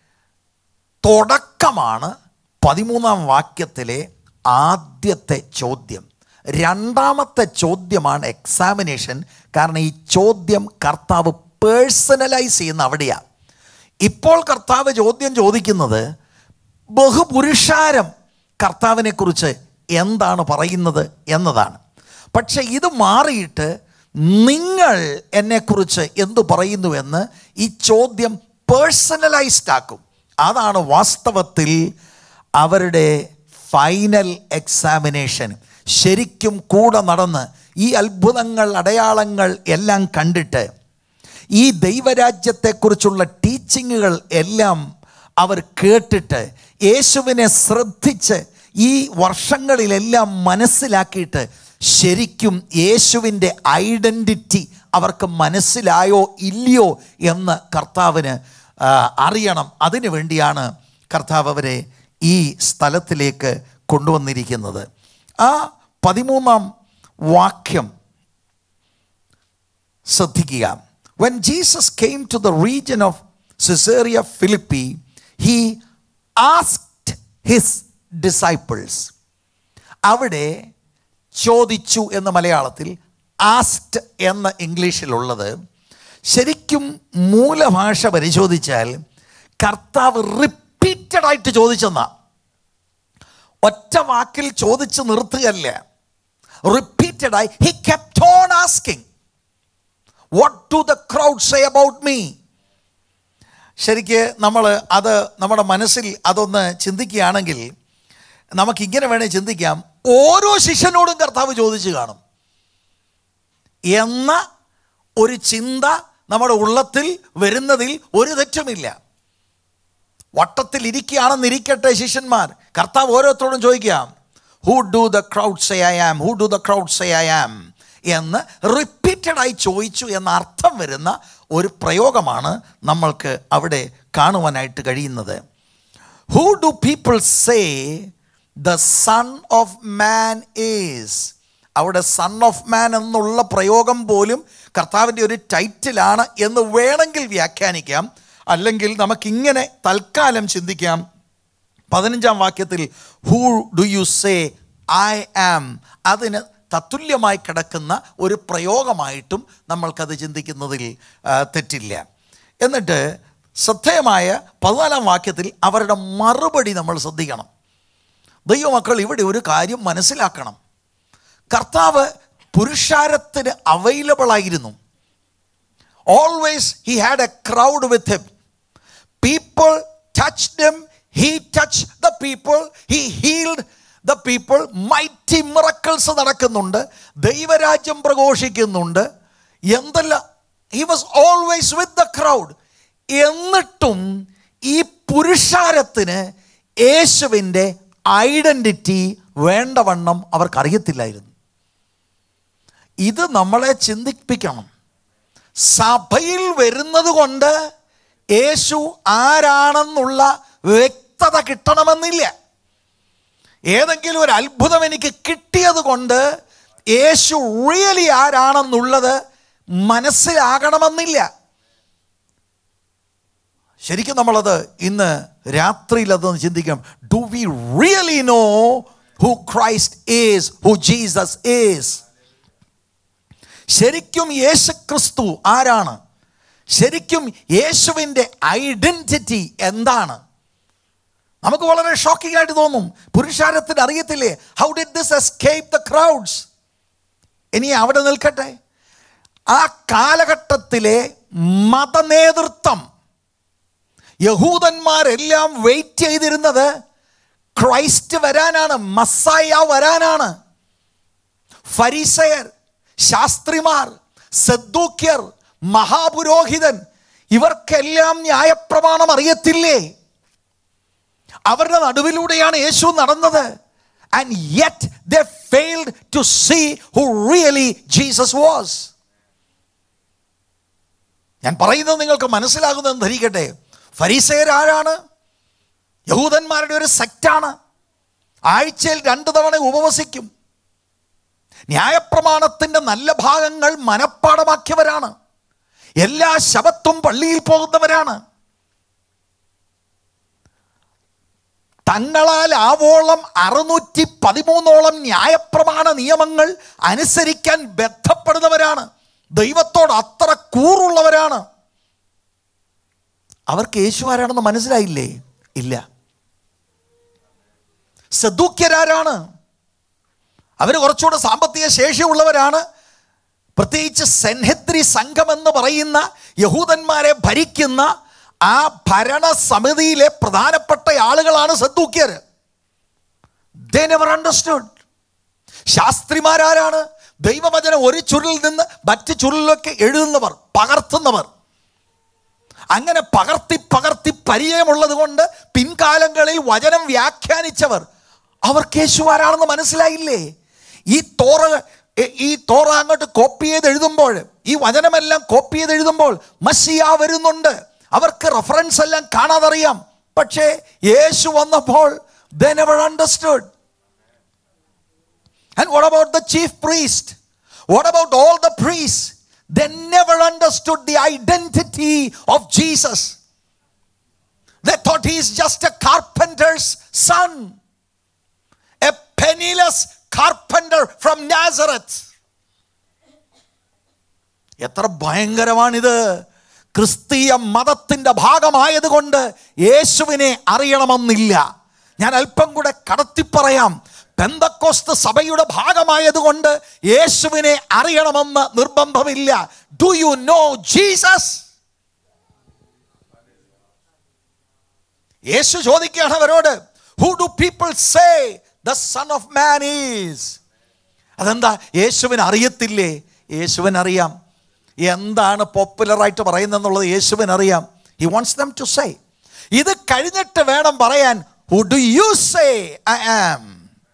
തുടക്കമാണ് പതിമൂന്നാം വാക്യത്തിലെ ആദ്യത്തെ ചോദ്യം രണ്ടാമത്തെ ചോദ്യമാണ് എക്സാമിനേഷൻ കാരണം ഈ ചോദ്യം കർത്താവ് പേഴ്സണലൈസ് ചെയ്യുന്ന അവിടെയാണ് ഇപ്പോൾ കർത്താവ് ചോദ്യം ചോദിക്കുന്നത് ബഹുപുരുഷാരം കർത്താവിനെക്കുറിച്ച് എന്താണ് പറയുന്നത് എന്നതാണ് പക്ഷെ ഇത് മാറിയിട്ട് നിങ്ങൾ എന്നെക്കുറിച്ച് എന്തു പറയുന്നുവെന്ന് ഈ ചോദ്യം പേഴ്സണലൈസ്ഡ് ആക്കും അതാണ് വാസ്തവത്തിൽ അവരുടെ ഫൈനൽ എക്സാമിനേഷൻ ശരിക്കും കൂടെ നടന്ന് ഈ അത്ഭുതങ്ങൾ അടയാളങ്ങൾ എല്ലാം കണ്ടിട്ട് ഈ ദൈവരാജ്യത്തെക്കുറിച്ചുള്ള ടീച്ചിങ്ങുകൾ എല്ലാം അവർ കേട്ടിട്ട് യേശുവിനെ ശ്രദ്ധിച്ച് ഈ വർഷങ്ങളിലെല്ലാം മനസ്സിലാക്കിയിട്ട് ശരിക്കും യേശുവിൻ്റെ ഐഡൻറ്റിറ്റി അവർക്ക് മനസ്സിലായോ ഇല്ലയോ എന്ന് കർത്താവിന് ആ, അറിയണം അതിനു വേണ്ടിയാണ് കർത്താവ് അവരെ ഈ സ്ഥലത്തിലേക്ക് കൊണ്ടുവന്നിരിക്കുന്നത് ആ പതിമൂന്നാം വാക്യം ശ്രദ്ധിക്കുക when Jesus came to the region of Caesarea Philippi he asked his disciples അവിടെ ചോദിച്ചു എന്ന മലയാളത്തിൽ ആസ്റ്റ് എന്ന ഇംഗ്ലീഷിലുള്ളത് ശരിക്കും മൂലഭാഷ പരിശോധിച്ചാൽ കർത്താവ് റിപ്പീറ്റഡ് ആയിട്ട് ചോദിച്ചെന്ന ഒറ്റ വാക്കിൽ ചോദിച്ച് നിർത്തുകയല്ല റിപ്പീറ്റഡ് ആയി he kept on asking what do the crowd say about me ശരിക്ക് നമ്മൾ അത് നമ്മുടെ മനസ്സിൽ അതൊന്ന് ചിന്തിക്കുകയാണെങ്കിൽ നമുക്കിങ്ങനെ വേണേൽ ചിന്തിക്കാം ഓരോ ശിഷ്യനോടും കർത്താവ് ചോദിച്ചു കാണും എന്ന ഒരു ചിന്ത നമ്മുടെ ഉള്ളത്തിൽ വരുന്നതിൽ ഒരു തെറ്റുമില്ല വട്ടത്തിൽ ഇരിക്കുകയാണെന്നിരിക്കട്ടെ ശിഷ്യന്മാർ കർത്താവ് ഓരോരുത്തരോടും ചോദിക്കാം who do the crowd say I am who do the crowd say I am എന്ന് റിപ്പീറ്റഡായി ചോദിച്ചു എന്ന അർത്ഥം വരുന്ന ഒരു പ്രയോഗമാണ് നമ്മൾക്ക് അവിടെ കാണുവാനായിട്ട് കഴിയുന്നത് who do people say the sun of man is അവിടെ സൺ ഓഫ് മാൻ എന്നുള്ള പ്രയോഗം പോലും കർത്താവിൻ്റെ ഒരു ടൈറ്റിലാണ് എന്ന് വേണമെങ്കിൽ വ്യാഖ്യാനിക്കാം അല്ലെങ്കിൽ നമുക്കിങ്ങനെ തൽക്കാലം ചിന്തിക്കാം പതിനഞ്ചാം വാക്യത്തിൽ who do you say I am അതിന് തത്തുല്യമായി കിടക്കുന്ന ഒരു പ്രയോഗമായിട്ടും നമ്മൾക്കത് ചിന്തിക്കുന്നതിൽ ആ, തെറ്റില്ല എന്നിട്ട് ശ്രദ്ധേയമായ പതിനാലാം വാക്യത്തിൽ അവരുടെ മറുപടി നമ്മൾ ശ്രദ്ധിക്കണം ദൈവമക്കൾ ഇവിടെ ഒരു കാര്യം മനസ്സിലാക്കണം കർത്താവ് പുരുഷാരത്തിന് അവൈലബിൾ ആയിരുന്നു always he had a crowd with him people touch them he touch the people he healed the people mighty miracles നടക്കുന്നുണ്ട് ദൈവരാജ്യം പ്രഘോഷിക്കുന്നുണ്ട് എന്തെല്ലാം he was always with the crowd എന്നിട്ടും ഈ പുരുഷാരത്തിന് യേശുവിൻ്റെ ഐഡൻറ്റിറ്റി വേണ്ടവണ്ണം അവർക്കറിയത്തില്ലായിരുന്നു ഇത് നമ്മളെ ചിന്തിപ്പിക്കണം സഭയിൽ വരുന്നത് കൊണ്ട് യേശു ആരാണെന്നുള്ള വ്യക്തത കിട്ടണമെന്നില്ല ഏതെങ്കിലും ഒരു അത്ഭുതം എനിക്ക് കിട്ടിയത് കൊണ്ട് യേശു റിയലി ആരാണെന്നുള്ളത് മനസ്സിലാകണമെന്നില്ല ശരിക്കും നമ്മളത് ഇന്ന് രാത്രിയിൽ അതൊന്ന് ചിന്തിക്കാം do we really know who Christ is who Jesus is ശരിക്കും യേശു ക്രിസ്തു ആരാണ് ശരിക്കും യേശുവിൻ്റെ ഐഡൻറ്റിറ്റി എന്താണ് നമുക്ക് വളരെ ഷോക്കിംഗ് ആയിട്ട് തോന്നും പുരുഷാരത്തിന് അറിയത്തില്ലേ how did this escape the crowds ഇനി അവിടെ നിൽക്കട്ടെ ആ കാലഘട്ടത്തിലെ മതനേതൃത്വം യഹൂദന്മാരെല്ലാം വെയിറ്റ് ചെയ്തിരുന്നത് ക്രൈസ്റ്റ് വരാനാണ് മസായ വരാനാണ് ഫരീസയർ ശാസ്ത്രിമാർ സദ്ദൂക്യർ മഹാപുരോഹിതൻ ഇവർക്കെല്ലാം ന്യായപ്രമാണം അറിയത്തില്ലേ അവരുടെ നടുവിലൂടെയാണ് യേശു നടന്നത് and yet they failed to see who really Jesus was ഞാൻ പറയുന്നത് നിങ്ങൾക്ക് മനസ്സിലാകുന്നതെന്ന് ധരിക്കട്ടെ ഫരീസയർ ആരാണ് യഹൂദന്മാരുടെ ഒരു സെക്റ്റാണ് ആഴ്ചയിൽ രണ്ടു തവണ ഉപവസിക്കും ന്യായപ്രമാണത്തിൻ്റെ നല്ല ഭാഗങ്ങൾ മനഃപ്പാടമാക്കിയവരാണ് എല്ലാ ശബത്തും പള്ളിയിൽ പോകുന്നവരാണ് തങ്ങളാൽ ആവോളം അറുന്നൂറ്റി പതിമൂന്നോളം ന്യായപ്രമാണ നിയമങ്ങൾ അനുസരിക്കാൻ ബന്ധപ്പെടുന്നവരാണ് ദൈവത്തോട് അത്ര കൂറുള്ളവരാണ് അവർക്ക് യേശു ആരാണെന്ന് മനസ്സിലായില്ലേ ഇല്ല സദൂക്യരാരാണ് അവർ കുറച്ചുകൂടെ സാമ്പത്തിക ശേഷിയുള്ളവരാണ് പ്രത്യേകിച്ച് സെൻഹദ്രി സംഘം എന്ന് പറയുന്ന യഹൂദന്മാരെ ഭരിക്കുന്ന ആ ഭരണസമിതിയിലെ പ്രധാനപ്പെട്ട ആളുകളാണ് സദ്ദൂക്യർ ദേ നെവർ അണ്ടർസ്റ്റുഡ് ശാസ്ത്രിമാരാരാണ് ദൈവവചനം ഒരു ചുരുളിൽ നിന്ന് മറ്റ് ചുരുളിലൊക്കെ എഴുതുന്നവർ പകർത്തുന്നവർ അങ്ങനെ പകർത്തി പകർത്തി പരിചയമുള്ളത് കൊണ്ട് പിൻകാലങ്ങളിൽ വചനം വ്യാഖ്യാനിച്ചവർ അവർക്ക് യേശു ആരാണെന്ന് മനസ്സിലായില്ലേ ഈ തോറ ഈ തോറ അങ്ങോട്ട് കോപ്പി ചെയ്ത് എഴുതുമ്പോൾ ഈ വചനമെല്ലാം കോപ്പി ചെയ്ത് എഴുതുമ്പോൾ മസിയ വരുന്നുണ്ട് അവർക്ക് റെഫറൻസ് എല്ലാം കാണാതറിയാം പക്ഷേ യേശു വന്നപ്പോൾ They never understood. And what about the chief priest? What about all the priests? They never understood the identity of Jesus. They thought he is just a carpenter's son, a penniless carpenter from Nazareth. എത്ര ഭയങ്കരമാണിത് ക്രിസ്തീയ മതത്തിന്റെ ഭാഗമായതുകൊണ്ട് യേശുവിനെ അറിയണമെന്നില്ല ഞാൻ അല്പം കൂടെ കടത്തി പറയാം പെന്തക്കോസ്ത് സഭയുടെ ഭാഗമായതുകൊണ്ട് യേശുവിനെ അറിയണമെന്ന് നിർബന്ധമില്ല ഡു യു നോ ജീസസ് യേശു ചോദിക്കുകയാണ് അവരോട് who do people say the sun of man is അതെന്താ യേശുവിന് അറിയത്തില്ലേ യേശുവിന് അറിയാം എന്താണ് പോപ്പുലറായിട്ട് പറയുന്നതെന്നുള്ളത് യേശുവിന് അറിയാം he wants them to say ഇത് കഴിഞ്ഞിട്ട് വേണം പറയാൻ who do you say I am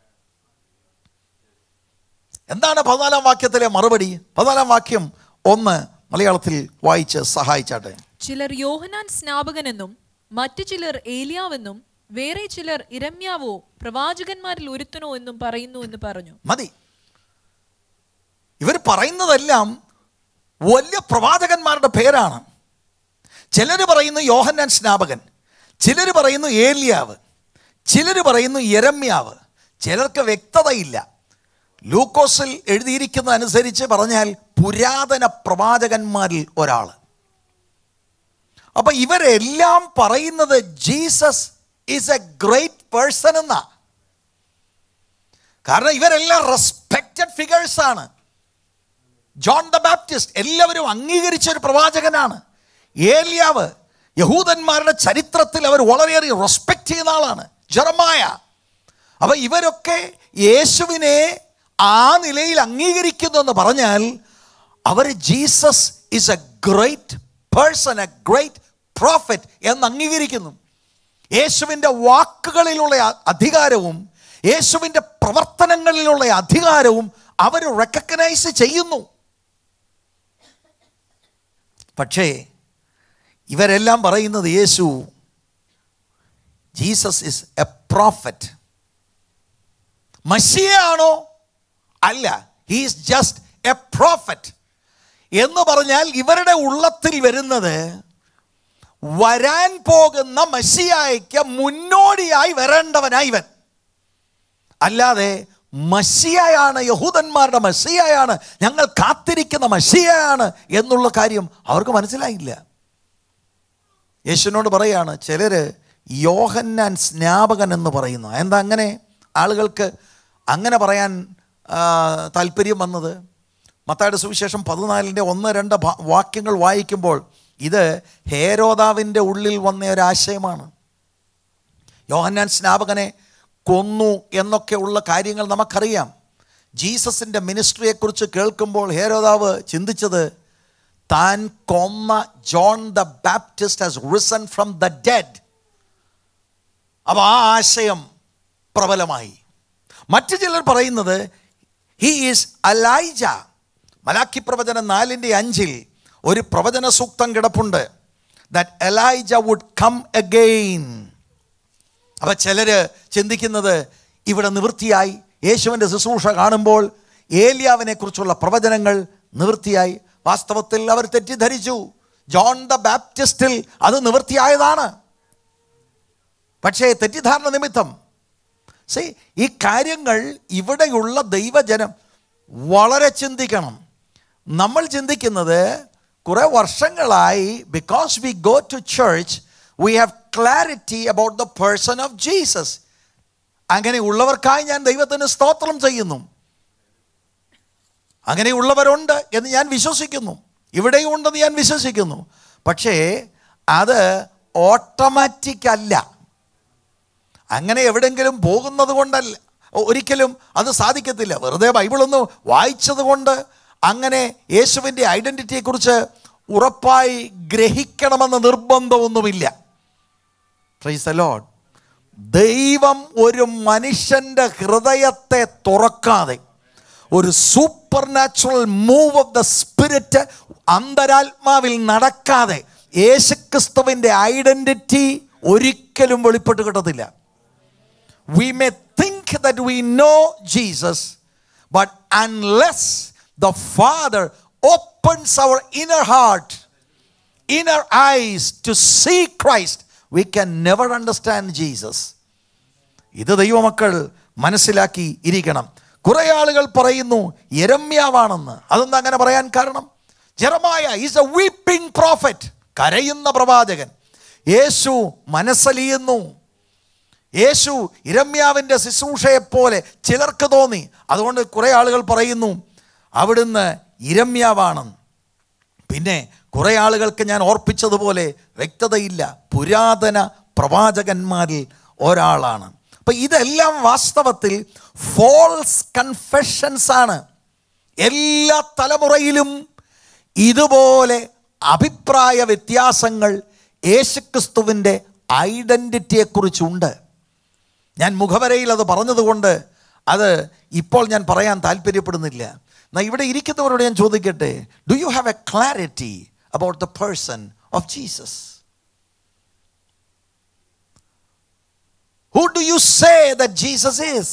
എന്താണ് പതിനാലാം വാക്യത്തിലെ മറുപടി പതിനാലാം വാക്യം ഒന്ന് മലയാളത്തിൽ വായിച്ച് സഹായിച്ചാട്ടെ ചിലർ യോഹനാൻ സ്നാപകനെന്നും മറ്റു ചിലർ ഏലിയാവെന്നും വേറെ ചിലർ ഇരമ്യാവോ പ്രവാചകന്മാരിൽ ഒരുത്തനോ എന്നും പറയുന്നു എന്ന് പറഞ്ഞു മതി ഇവർ പറയുന്നതെല്ലാം വലിയ പ്രവാചകന്മാരുടെ പേരാണ് ചിലർ പറയുന്നു യോഹന്നാൻ സ്നാപകൻ ചിലർ പറയുന്നു ഏലിയാവ് ചിലർ പറയുന്നു യരമ്യാവ് ചിലർക്ക് വ്യക്തതയില്ല ലൂക്കോസിൽ എഴുതിയിരിക്കുന്ന അനുസരിച്ച് പറഞ്ഞാൽ പുരാതന പ്രവാചകന്മാരിൽ ഒരാൾ അപ്പൊ ഇവരെല്ലാം പറയുന്നത് Jesus is a great person എന്നാ കാരണം ഇവരെല്ലാം റെസ്പെക്റ്റഡ് ഫിഗേഴ്സ് ആണ് ജോൺ ദ ബാപ്റ്റിസ്റ്റ് എല്ലാവരും അംഗീകരിച്ച ഒരു പ്രവാചകനാണ് ഏലിയാവ് യഹൂദന്മാരുടെ ചരിത്രത്തിൽ അവർ വളരെയേറെ റെസ്പെക്റ്റ് ചെയ്യുന്ന ആളാണ് ജെറമായ അപ്പൊ ഇവരൊക്കെ യേശുവിനെ ആ നിലയിൽ അംഗീകരിക്കുന്നു എന്ന് പറഞ്ഞാൽ അവർ Jesus is a great person a great prophet എന്ന് അംഗീകരിക്കുന്നു യേശുവിൻ്റെ വാക്കുകളിലുള്ള അ- അധികാരവും യേശുവിൻ്റെ പ്രവർത്തനങ്ങളിലുള്ള അധികാരവും അവർ റെക്കഗ്നൈസ് ചെയ്യുന്നു പക്ഷേ ഇവരെല്ലാം പറയുന്നത് യേശു ജീസസ് ഇസ് എ പ്രോഫറ്റ് മഷിയാണോ അല്ല ഹീസ് ജസ്റ്റ് എ പ്രോഫറ്റ് എന്ന് പറഞ്ഞാൽ ഇവരുടെ ഉള്ളത്തിൽ വരുന്നത് വരാൻ പോകുന്ന മഷിയായ്ക്ക് മുന്നോടിയായി വരേണ്ടവനായി ഇവൻ അല്ലാതെ മഷിയായാണ് യഹൂദന്മാരുടെ മഷിയായാണ് ഞങ്ങൾ കാത്തിരിക്കുന്ന മഷിയാണ് എന്നുള്ള കാര്യം അവർക്ക് മനസ്സിലായില്ല യേശുവിനോട് പറയാണ് ചിലര് യോഹന്നാൻ സ്നാപകൻ എന്ന് പറയുന്നു എന്താ അങ്ങനെ ആളുകൾക്ക് അങ്ങനെ പറയാൻ ആ, താല്പര്യം വന്നത് മത്തായുടെ സുവിശേഷം പതിനാലിൻ്റെ ഒന്ന് രണ്ട് ഭ- വാക്യങ്ങൾ വായിക്കുമ്പോൾ ഇത് ഹേരോദാവിൻ്റെ ഉള്ളിൽ വന്ന ഒരാശയമാണ് യോഹന്നാൻ സ്നാപകനെ കൊന്നു എന്നൊക്കെയുള്ള കാര്യങ്ങൾ നമുക്കറിയാം ജീസസിൻ്റെ മിനിസ്ട്രിയെക്കുറിച്ച് കേൾക്കുമ്പോൾ ഹേരോദാവ് ചിന്തിച്ചത് താൻ കൊന്ന John the Baptist has risen from the dead അപ്പോൾ ആ ആശയം പ്രബലമായി മറ്റു ചിലർ പറയുന്നത് ഹി ഈസ് അലൈജ മലാക്കി പ്രവചനം നാലിൻ്റെ അഞ്ചിൽ ഒരു പ്രവചന സൂക്തം കിടപ്പുണ്ട് that Elijah would come again അപ്പൊ ചിലര് ചിന്തിക്കുന്നത് ഇവിടെ നിവൃത്തിയായി യേശുവിൻ്റെ ശുശ്രൂഷ കാണുമ്പോൾ ഏലിയാവിനെ കുറിച്ചുള്ള പ്രവചനങ്ങൾ നിവൃത്തിയായി വാസ്തവത്തിൽ അവർ തെറ്റിദ്ധരിച്ചു ജോൺ ദ ബാപ്റ്റിസ്റ്റിൽ അത് നിവൃത്തിയായതാണ് പക്ഷേ തെറ്റിദ്ധാരണ നിമിത്തം സേ ഈ കാര്യങ്ങൾ ഇവിടെയുള്ള ദൈവജനം വളരെ ചിന്തിക്കണം നമ്മൾ ചിന്തിക്കുന്നത് കുറേ വർഷങ്ങളായി because we go to church we have clarity about the person of Jesus അങ്ങനെയുള്ളവർക്കായി ഞാൻ ദൈവത്തിന് സ്തോത്രം ചെയ്യുന്നു അങ്ങനെയുള്ളവരുണ്ട് എന്ന് ഞാൻ വിശ്വസിക്കുന്നു ഇവിടെയും ഉണ്ടെന്ന് ഞാൻ വിശ്വസിക്കുന്നു പക്ഷേ അത് ഓട്ടോമാറ്റിക് അല്ല അങ്ങനെ എവിടെങ്കിലും പോകുന്നത് കൊണ്ടല്ല ഒ- ഒരിക്കലും അത് സാധിക്കത്തില്ല വെറുതെ ബൈബിളൊന്ന് വായിച്ചത് കൊണ്ട് അങ്ങനെ യേശുവിൻ്റെ ഐഡൻറ്റിറ്റിയെക്കുറിച്ച് ഉറപ്പായി ഗ്രഹിക്കണമെന്ന നിർബന്ധമൊന്നുമില്ല പ്രൈസ് ലോഡ് ദൈവം ഒരു മനുഷ്യൻ്റെ ഹൃദയത്തെ തുറക്കാതെ ഒരു supernatural move of the spirit അന്തരാത്മാവിൽ നടക്കാതെ യേശുക്രിസ്തുവിൻ്റെ ഐഡൻറ്റിറ്റി ഒരിക്കലും വെളിപ്പെട്ട് കിട്ടത്തില്ല we may think that we know Jesus, but unless the Father opens our inner heart, inner eyes to see Christ, we can never understand Jesus. ഇത് ദൈവമക്കൾ മനസ്സിലാക്കി ഇരിക്കണം കുറെ ആളുകൾ പറയുന്നു യരമ്യാവാണെന്ന് അതെന്താ അങ്ങനെ പറയാൻ കാരണം Jeremiah is a weeping prophet കരയുന്ന പ്രവാചകൻ യേശു മനസ്സലിയുന്നു യേശു ഇരമ്യാവിൻ്റെ ശുശ്രൂഷയെപ്പോലെ ചിലർക്ക് തോന്നി അതുകൊണ്ട് കുറേ ആളുകൾ പറയുന്നു അവിടുന്ന് ഇരമ്യാവാണെന്ന് പിന്നെ കുറേ ആളുകൾക്ക് ഞാൻ ഓർപ്പിച്ചതുപോലെ വ്യക്തതയില്ല പുരാതന പ്രവാചകന്മാരിൽ ഒരാളാണ് അപ്പൊ ഇതെല്ലാം വാസ്തവത്തിൽ ഫോൾസ് കൺഫെഷൻസ് ആണ് എല്ലാ തലമുറയിലും ഇതുപോലെ അഭിപ്രായ വ്യത്യാസങ്ങൾ യേശുക്രിസ്തുവിൻ്റെ ഐഡൻറ്റിറ്റിയെക്കുറിച്ചുണ്ട് ഞാൻ മുഖവരയിൽ അത് പറഞ്ഞതുകൊണ്ട് അത് ഇപ്പോൾ ഞാൻ പറയാൻ താല്പര്യപ്പെടുന്നില്ല എന്നാൽ ഇവിടെ ഇരിക്കുന്നവരോട് ഞാൻ ചോദിക്കട്ടെ do you have a clarity about the person of Jesus who do you say that Jesus is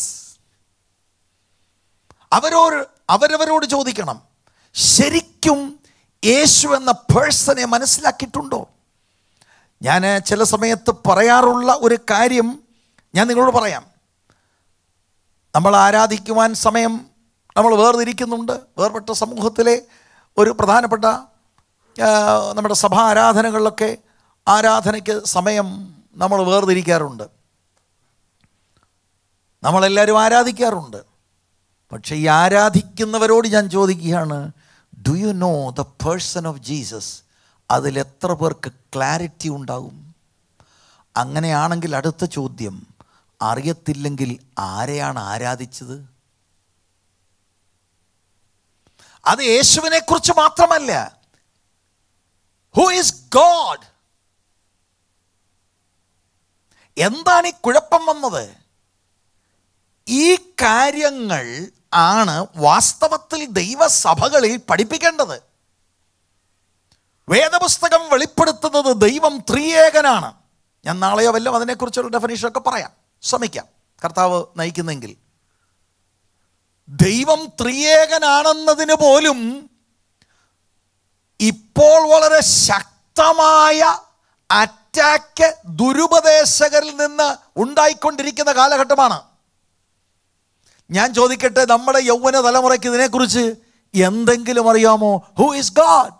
അവരോട് അവരവരോട് ചോദിക്കണം ശരിക്കും യേശു എന്ന പേഴ്സണെ മനസ്സിലാക്കിയിട്ടുണ്ടോ ഞാൻ ചില സമയത്ത് പറയാറുള്ള ഒരു കാര്യം ഞാൻ നിങ്ങളോട് പറയാം നമ്മൾ ആരാധിക്കുവാൻ സമയം നമ്മൾ വേർതിരിക്കുന്നുണ്ട് വേർപെട്ട സമൂഹത്തിലെ ഒരു പ്രധാനപ്പെട്ട ആ, നമ്മുടെ സഭാ ആരാധനകളിലൊക്കെ ആരാധനയ്ക്ക് സമയം നമ്മൾ വേർതിരിക്കാറുണ്ട് നമ്മളെല്ലാവരും ആരാധിക്കാറുണ്ട് പക്ഷേ ഈ ആരാധിക്കുന്നവരോട് ഞാൻ ചോദിക്കുകയാണ് do you know the person of Jesus അതിൽ എത്ര പേർക്ക് ക്ലാരിറ്റി ഉണ്ടാകും അങ്ങനെയാണെങ്കിൽ അടുത്ത ചോദ്യം അറിയത്തില്ലെങ്കിൽ ആരെയാണ് ആരാധിച്ചത് അത് യേശുവിനെ കുറിച്ച് മാത്രമല്ല ഹു ഇസ് ഗോഡ് എന്താണ് ഈ കുഴപ്പം വന്നത് ഈ കാര്യങ്ങൾ ആണ് വാസ്തവത്തിൽ ദൈവസഭകളിൽ പഠിപ്പിക്കേണ്ടത് വേദപുസ്തകം വെളിപ്പെടുത്തുന്നത് ദൈവം ത്രിയേകനാണ് ഞാൻ നാളെയോ വല്ലതും അതിനെക്കുറിച്ചുള്ള ഡെഫിനേഷനൊക്കെ പറയാം ശ്രമിക്കാം കർത്താവ് നയിക്കുന്നെങ്കിൽ ദൈവം ത്രിയേകനാണെന്നതിന് പോലും ഇപ്പോൾ വളരെ ശക്തമായ അറ്റാക്ക് ദുരുപദേശകരിൽ നിന്ന് ഉണ്ടായിക്കൊണ്ടിരിക്കുന്ന കാലഘട്ടമാണ് ഞാൻ ചോദിക്കട്ടെ നമ്മുടെ യൗവന തലമുറയ്ക്ക് ഇതിനെക്കുറിച്ച് എന്തെങ്കിലും അറിയാമോ ഹു ഇസ് ഗാഡ്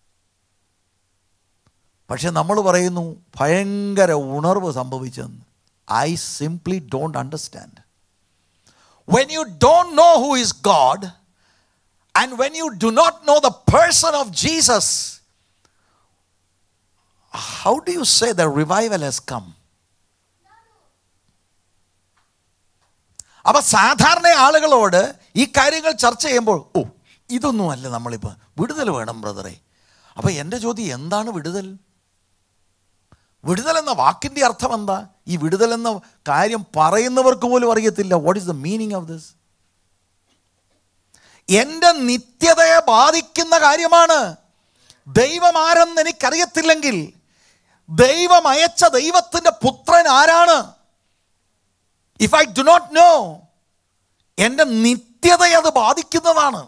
പക്ഷെ നമ്മൾ പറയുന്നു ഭയങ്കര ഉണർവ് സംഭവിച്ചെന്ന് I simply don't understand when you don't know who is God and when you do not know the person of Jesus how do you say the revival has come അപ്പൊ സാധാരണ ആളുകളോട് ഈ കാര്യങ്ങൾ ചർച്ച ചെയ്യുമ്പോൾ ഓ ഇതൊന്നുമല്ല നമ്മളിപ്പോൾ വിടുതൽ വേണം ബ്രദറെ അപ്പൊ എൻ്റെ ചോദ്യം എന്താണ് വിടുതൽ വിടുതൽ എന്ന വാക്കിൻ്റെ അർത്ഥം എന്താ ഈ വിടുതൽ എന്ന കാര്യം പറയുന്നവർക്ക് പോലും അറിയത്തില്ല what is the meaning of this എൻ്റെ നിത്യതയെ ബാധിക്കുന്ന കാര്യമാണ് ദൈവം ആരെന്ന് എനിക്കറിയത്തില്ലെങ്കിൽ ദൈവം അയച്ച ദൈവത്തിൻ്റെ പുത്രൻ ആരാണ് if I do not know എൻ്റെ നിത്യതയെ അത് ബാധിക്കുന്നതാണ്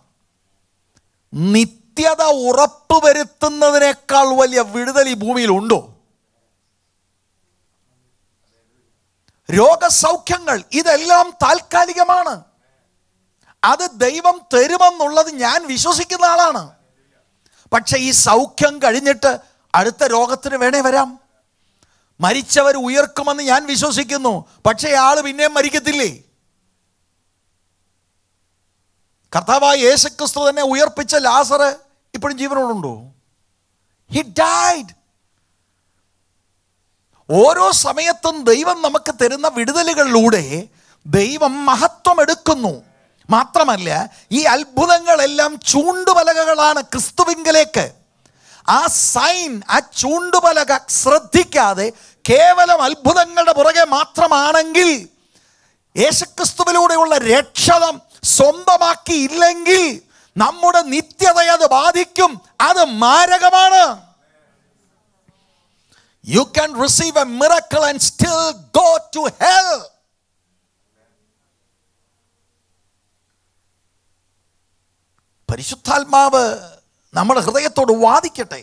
നിത്യത ഉറപ്പുവരുത്തുന്നതിനേക്കാൾ വലിയ വിടുതൽ ഈ ഭൂമിയിൽ ഉണ്ടോ രോഗസൗഖ്യങ്ങൾ ഇതെല്ലാം താൽക്കാലികമാണ് അത് ദൈവം തരുമെന്നുള്ളത് ഞാൻ വിശ്വസിക്കുന്ന ആളാണ് പക്ഷെ ഈ സൗഖ്യം കഴിഞ്ഞിട്ട് അടുത്ത രോഗത്തിന് വേണേ വരാം മരിച്ചവർ ഉയർക്കുമെന്ന് ഞാൻ വിശ്വസിക്കുന്നു പക്ഷേ ആള് പിന്നെയും മരിക്കത്തില്ലേ കർത്താവായ യേശുക്രിസ്തു തന്നെ ഉയർപ്പിച്ച ലാസറ് ഇപ്പോഴും ജീവനോടുണ്ടോ ഹി ഡൈഡ് ഓരോ സമയത്തും ദൈവം നമുക്ക് തരുന്ന വിടുതലുകളിലൂടെ ദൈവം മഹത്വം എടുക്കുന്നു മാത്രമല്ല ഈ അത്ഭുതങ്ങളെല്ലാം ചൂണ്ടുപലകകളാണ് ക്രിസ്തുവിങ്കലേക്ക് ആ സൈൻ ആ ചൂണ്ടുപലക ശ്രദ്ധിക്കാതെ കേവലം അത്ഭുതങ്ങളുടെ പുറകെ മാത്രമാണെങ്കിൽ യേശുക്രിസ്തുവിലൂടെയുള്ള രക്ഷണം സ്വന്തമാക്കി ഇല്ലെങ്കിൽ നമ്മുടെ നിത്യതയെ അത് ബാധിക്കും അത് മാരകമാണ് you can receive a miracle and still go to hell പരിശുദ്ധാത്മാവ് നമ്മുടെ ഹൃദയത്തോട് വാദിക്കട്ടെ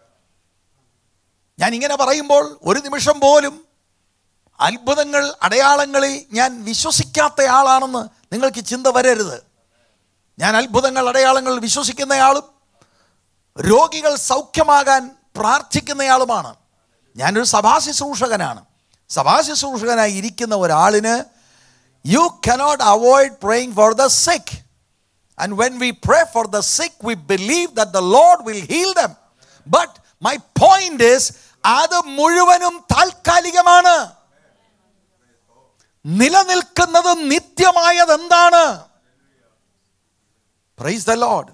ഞാൻ ഇങ്ങനെ പറയുമ്പോൾ ഒരു നിമിഷം പോലും അത്ഭുതങ്ങൾ അടയാളങ്ങളിൽ ഞാൻ വിശ്വസിക്കാത്ത ആളാണെന്ന് നിങ്ങൾക്ക് ചിന്ത വരരുത് ഞാൻ അത്ഭുതങ്ങൾ അടയാളങ്ങൾ വിശ്വസിക്കുന്നയാളും രോഗികൾ സൗഖ്യമാകാൻ പ്രാർത്ഥിക്കുന്നയാളുമാണ് ഞാനൊരു സഭാ ശുശ്രൂഷകനാണ് സഭാ ശുശ്രൂഷകനായി ഇരിക്കുന്ന ഒരാളിന് you cannot avoid praying for the sick and when we pray for the sick we believe that the Lord will heal them but my point is അത് മുഴുവനും താൽക്കാലികമാണ് നിലനിൽക്കുന്നത് നിത്യമായത് എന്താണ് പ്രൈസ് ദ ലോഡ്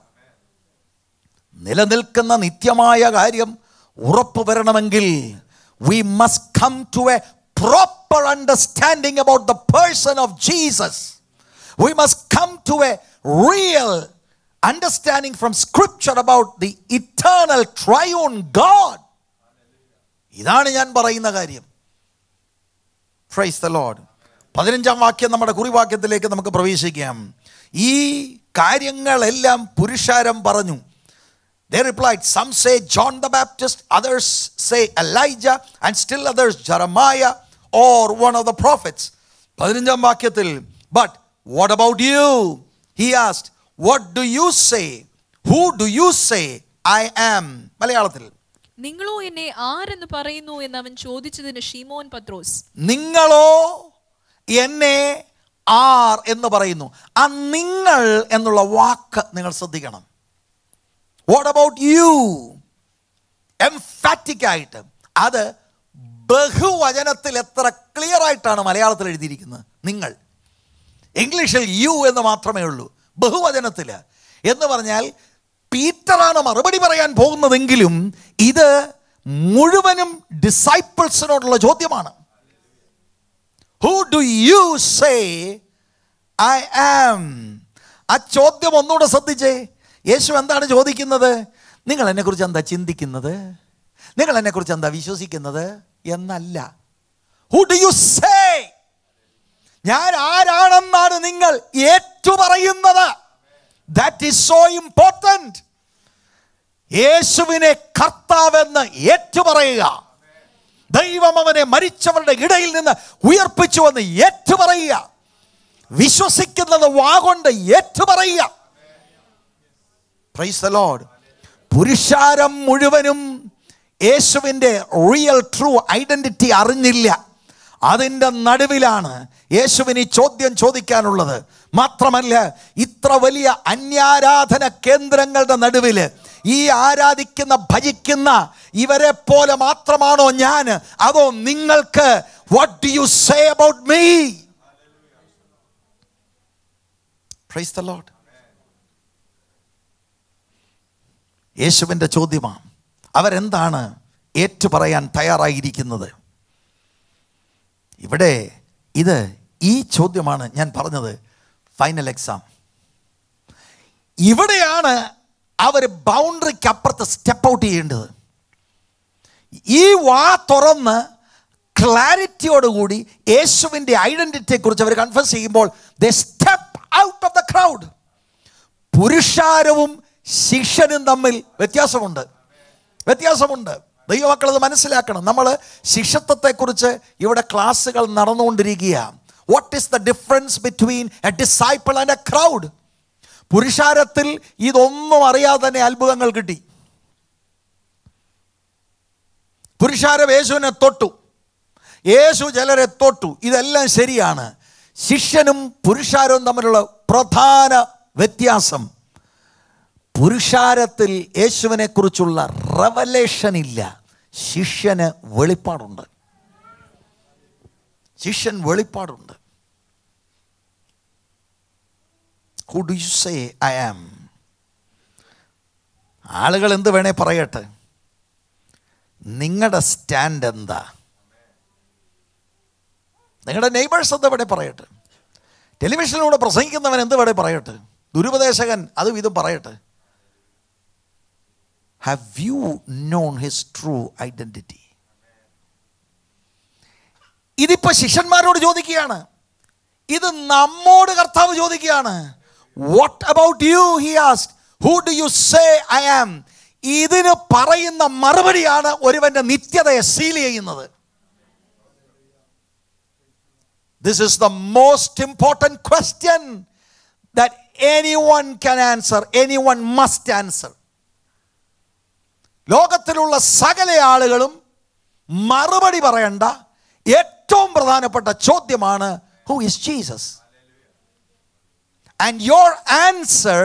നിലനിൽക്കുന്ന നിത്യമായ കാര്യം ഉറപ്പു വരണമെങ്കിൽ we must come to a proper understanding about the person of Jesus we must come to a real understanding from scripture about the eternal triune God ഇതാണ് ഞാൻ പറയുന്ന കാര്യം ഫ്രൈസ് ദ ലോഡ് പതിനഞ്ചാം വാക്യം നമ്മുടെ കുറിവാക്യത്തിലേക്ക് നമുക്ക് പ്രവേശിക്കാം ഈ കാര്യങ്ങളെല്ലാം പുരുഷാരം പറഞ്ഞു They replied, Some say John the Baptist, others say Elijah, and still others Jeremiah or one of the prophets. പതിനഞ്ചാം വാക്യത്തിൽ but what about you he asked what do you say who do you say I am മലയാളത്തിൽ നിങ്ങളോ എന്നെ ആരെന്ന് പറയുന്നു എന്ന് അവൻ ചോദിച്ചതിന് ഷീമോൻ പത്രോസ് നിങ്ങളോ എന്നെ ആർ എന്ന് പറയുന്നു ആ നിങ്ങൾ എന്നുള്ള വാക്ക് നിങ്ങൾ ശ്രദ്ധിക്കണം വാട്ട് അബൌട്ട് യു എംഫാറ്റിക് ആയിട്ട് അത് ബഹുവചനത്തിൽ എത്ര ക്ലിയർ ആയിട്ടാണ് മലയാളത്തിൽ എഴുതിയിരിക്കുന്നത് നിങ്ങൾ ഇംഗ്ലീഷിൽ യു എന്ന് മാത്രമേ ഉള്ളൂ ബഹുവചനത്തിൽ എന്ന് പറഞ്ഞാൽ പീറ്ററാണ് മറുപടി പറയാൻ പോകുന്നതെങ്കിലും ഇത് മുഴുവനും ഡിസൈപ്പിൾസിനോടുള്ള ചോദ്യമാണ് who do you say I am ആ ചോദ്യം ഒന്നുകൂടെ ശ്രദ്ധിച്ചേ യേശു എന്താണ് ചോദിക്കുന്നത് നിങ്ങൾ എന്നെക്കുറിച്ച് എന്താ ചിന്തിക്കുന്നത് നിങ്ങൾ എന്നെക്കുറിച്ച് എന്താ വിശ്വസിക്കുന്നത് എന്നല്ല ഹു ഡു യു സേ ഞാൻ ആരാണെന്നാണ് നിങ്ങൾ ഏറ്റുപറയുന്നത് ദാറ്റ് ഈസ് സോ ഇമ്പോർട്ടൻറ്റ് യേശുവിനെ കർത്താവെന്ന് ഏറ്റുപറയുക ദൈവം അവനെ മരിച്ചവരുടെ ഇടയിൽ നിന്ന് ഉയർപ്പിച്ചുവെന്ന് ഏറ്റുപറയുക വിശ്വസിക്കുന്നത് വാഗൊണ്ട് ഏറ്റുപറയുക പ്രൈസ് ദ ലോഡ് പുരുഷാരം മുഴുവനും യേശുവിൻ്റെ റിയൽ ട്രൂ ഐഡൻറ്റിറ്റി അറിഞ്ഞില്ല അതിൻ്റെ നടുവിലാണ് യേശുവിന് ഈ ചോദ്യം ചോദിക്കാനുള്ളത് മാത്രമല്ല ഇത്ര വലിയ അന്യാരാധന കേന്ദ്രങ്ങളുടെ നടുവിൽ ഈ ആരാധിക്കുന്ന ഭജിക്കുന്ന ഇവരെ പോലെ മാത്രമാണോ ഞാൻ അതോ നിങ്ങൾക്ക് what do you say about me praise the Lord യേശുവിൻ്റെ ചോദ്യമാണ് അവരെന്താണ് ഏറ്റുപറയാൻ തയ്യാറായിരിക്കുന്നത് ഇവിടെ ഇത് ഈ ചോദ്യമാണ് ഞാൻ പറഞ്ഞത് ഫൈനൽ എക്സാം ഇവിടെയാണ് അവർ ബൗണ്ടറിക്ക് അപ്പുറത്ത് സ്റ്റെപ്പ് ഔട്ട് ചെയ്യേണ്ടത് ഈ വാ തുറന്ന് ക്ലാരിറ്റിയോടുകൂടി യേശുവിൻ്റെ ഐഡൻറ്റിറ്റിയെക്കുറിച്ച് അവർ കൺഫസ് ചെയ്യുമ്പോൾ the step out of the crowd പുരുഷാരവും ശിഷ്യനും തമ്മിൽ വ്യത്യാസമുണ്ട് വ്യത്യാസമുണ്ട് ദൈവമക്കൾ അത് മനസ്സിലാക്കണം നമ്മൾ ശിഷ്യത്വത്തെക്കുറിച്ച് ഇവിടെ ക്ലാസ്സുകൾ നടന്നുകൊണ്ടിരിക്കുകയാണ് what is the difference between a disciple and a crowd പുരുഷാരത്തിൽ ഇതൊന്നും അറിയാതെ തന്നെ അത്ഭുതങ്ങൾ കിട്ടി പുരുഷാരം യേശുവിനെ തൊട്ടു യേശു ചിലരെ തൊട്ടു ഇതെല്ലാം ശരിയാണ് ശിഷ്യനും പുരുഷാരവും തമ്മിലുള്ള പ്രധാന വ്യത്യാസം പുരുഷാരത്തിൽ യേശുവിനെ കുറിച്ചുള്ള റവലേഷൻ ഇല്ല ശിഷ്യന് വെളിപ്പാടുണ്ട് ശിഷ്യൻ വെളിപ്പാടുണ്ട് who do you say I am ആളുകൾ എന്ത് വേണേ പറയട്ടെ നിങ്ങളുടെ സ്റ്റാൻഡ് എന്താ നിങ്ങളുടെ നെയ്ബേഴ്സ് എന്ത് വേണേ പറയട്ടെ ടെലിവിഷനിലൂടെ പ്രസംഗിക്കുന്നവൻ എന്ത് വേണേ പറയട്ടെ ദുരുപദേശകൻ അതും ഇതും പറയട്ടെ have you known his true identity ഇതിപ്പോ ശിഷ്യന്മാരോട് ചോദിക്കുകയാണ് ഇത് നമ്മോട് കർത്താവ് ചോദിക്കുകയാണ് what about you he asked who do you say I am ഇതിന് പറയുന്ന മറുപടിയാണ് ഒരുവന്റെ നിത്യതയെ സീൽ ചെയ്യുന്നത് this is the most important question that anyone can answer anyone must answer ലോകത്തിലുള്ള സകല ആളുകളും മറുപടി പറയേണ്ട ഏറ്റവും പ്രധാനപ്പെട്ട ചോദ്യമാണ് who is Jesus and your answer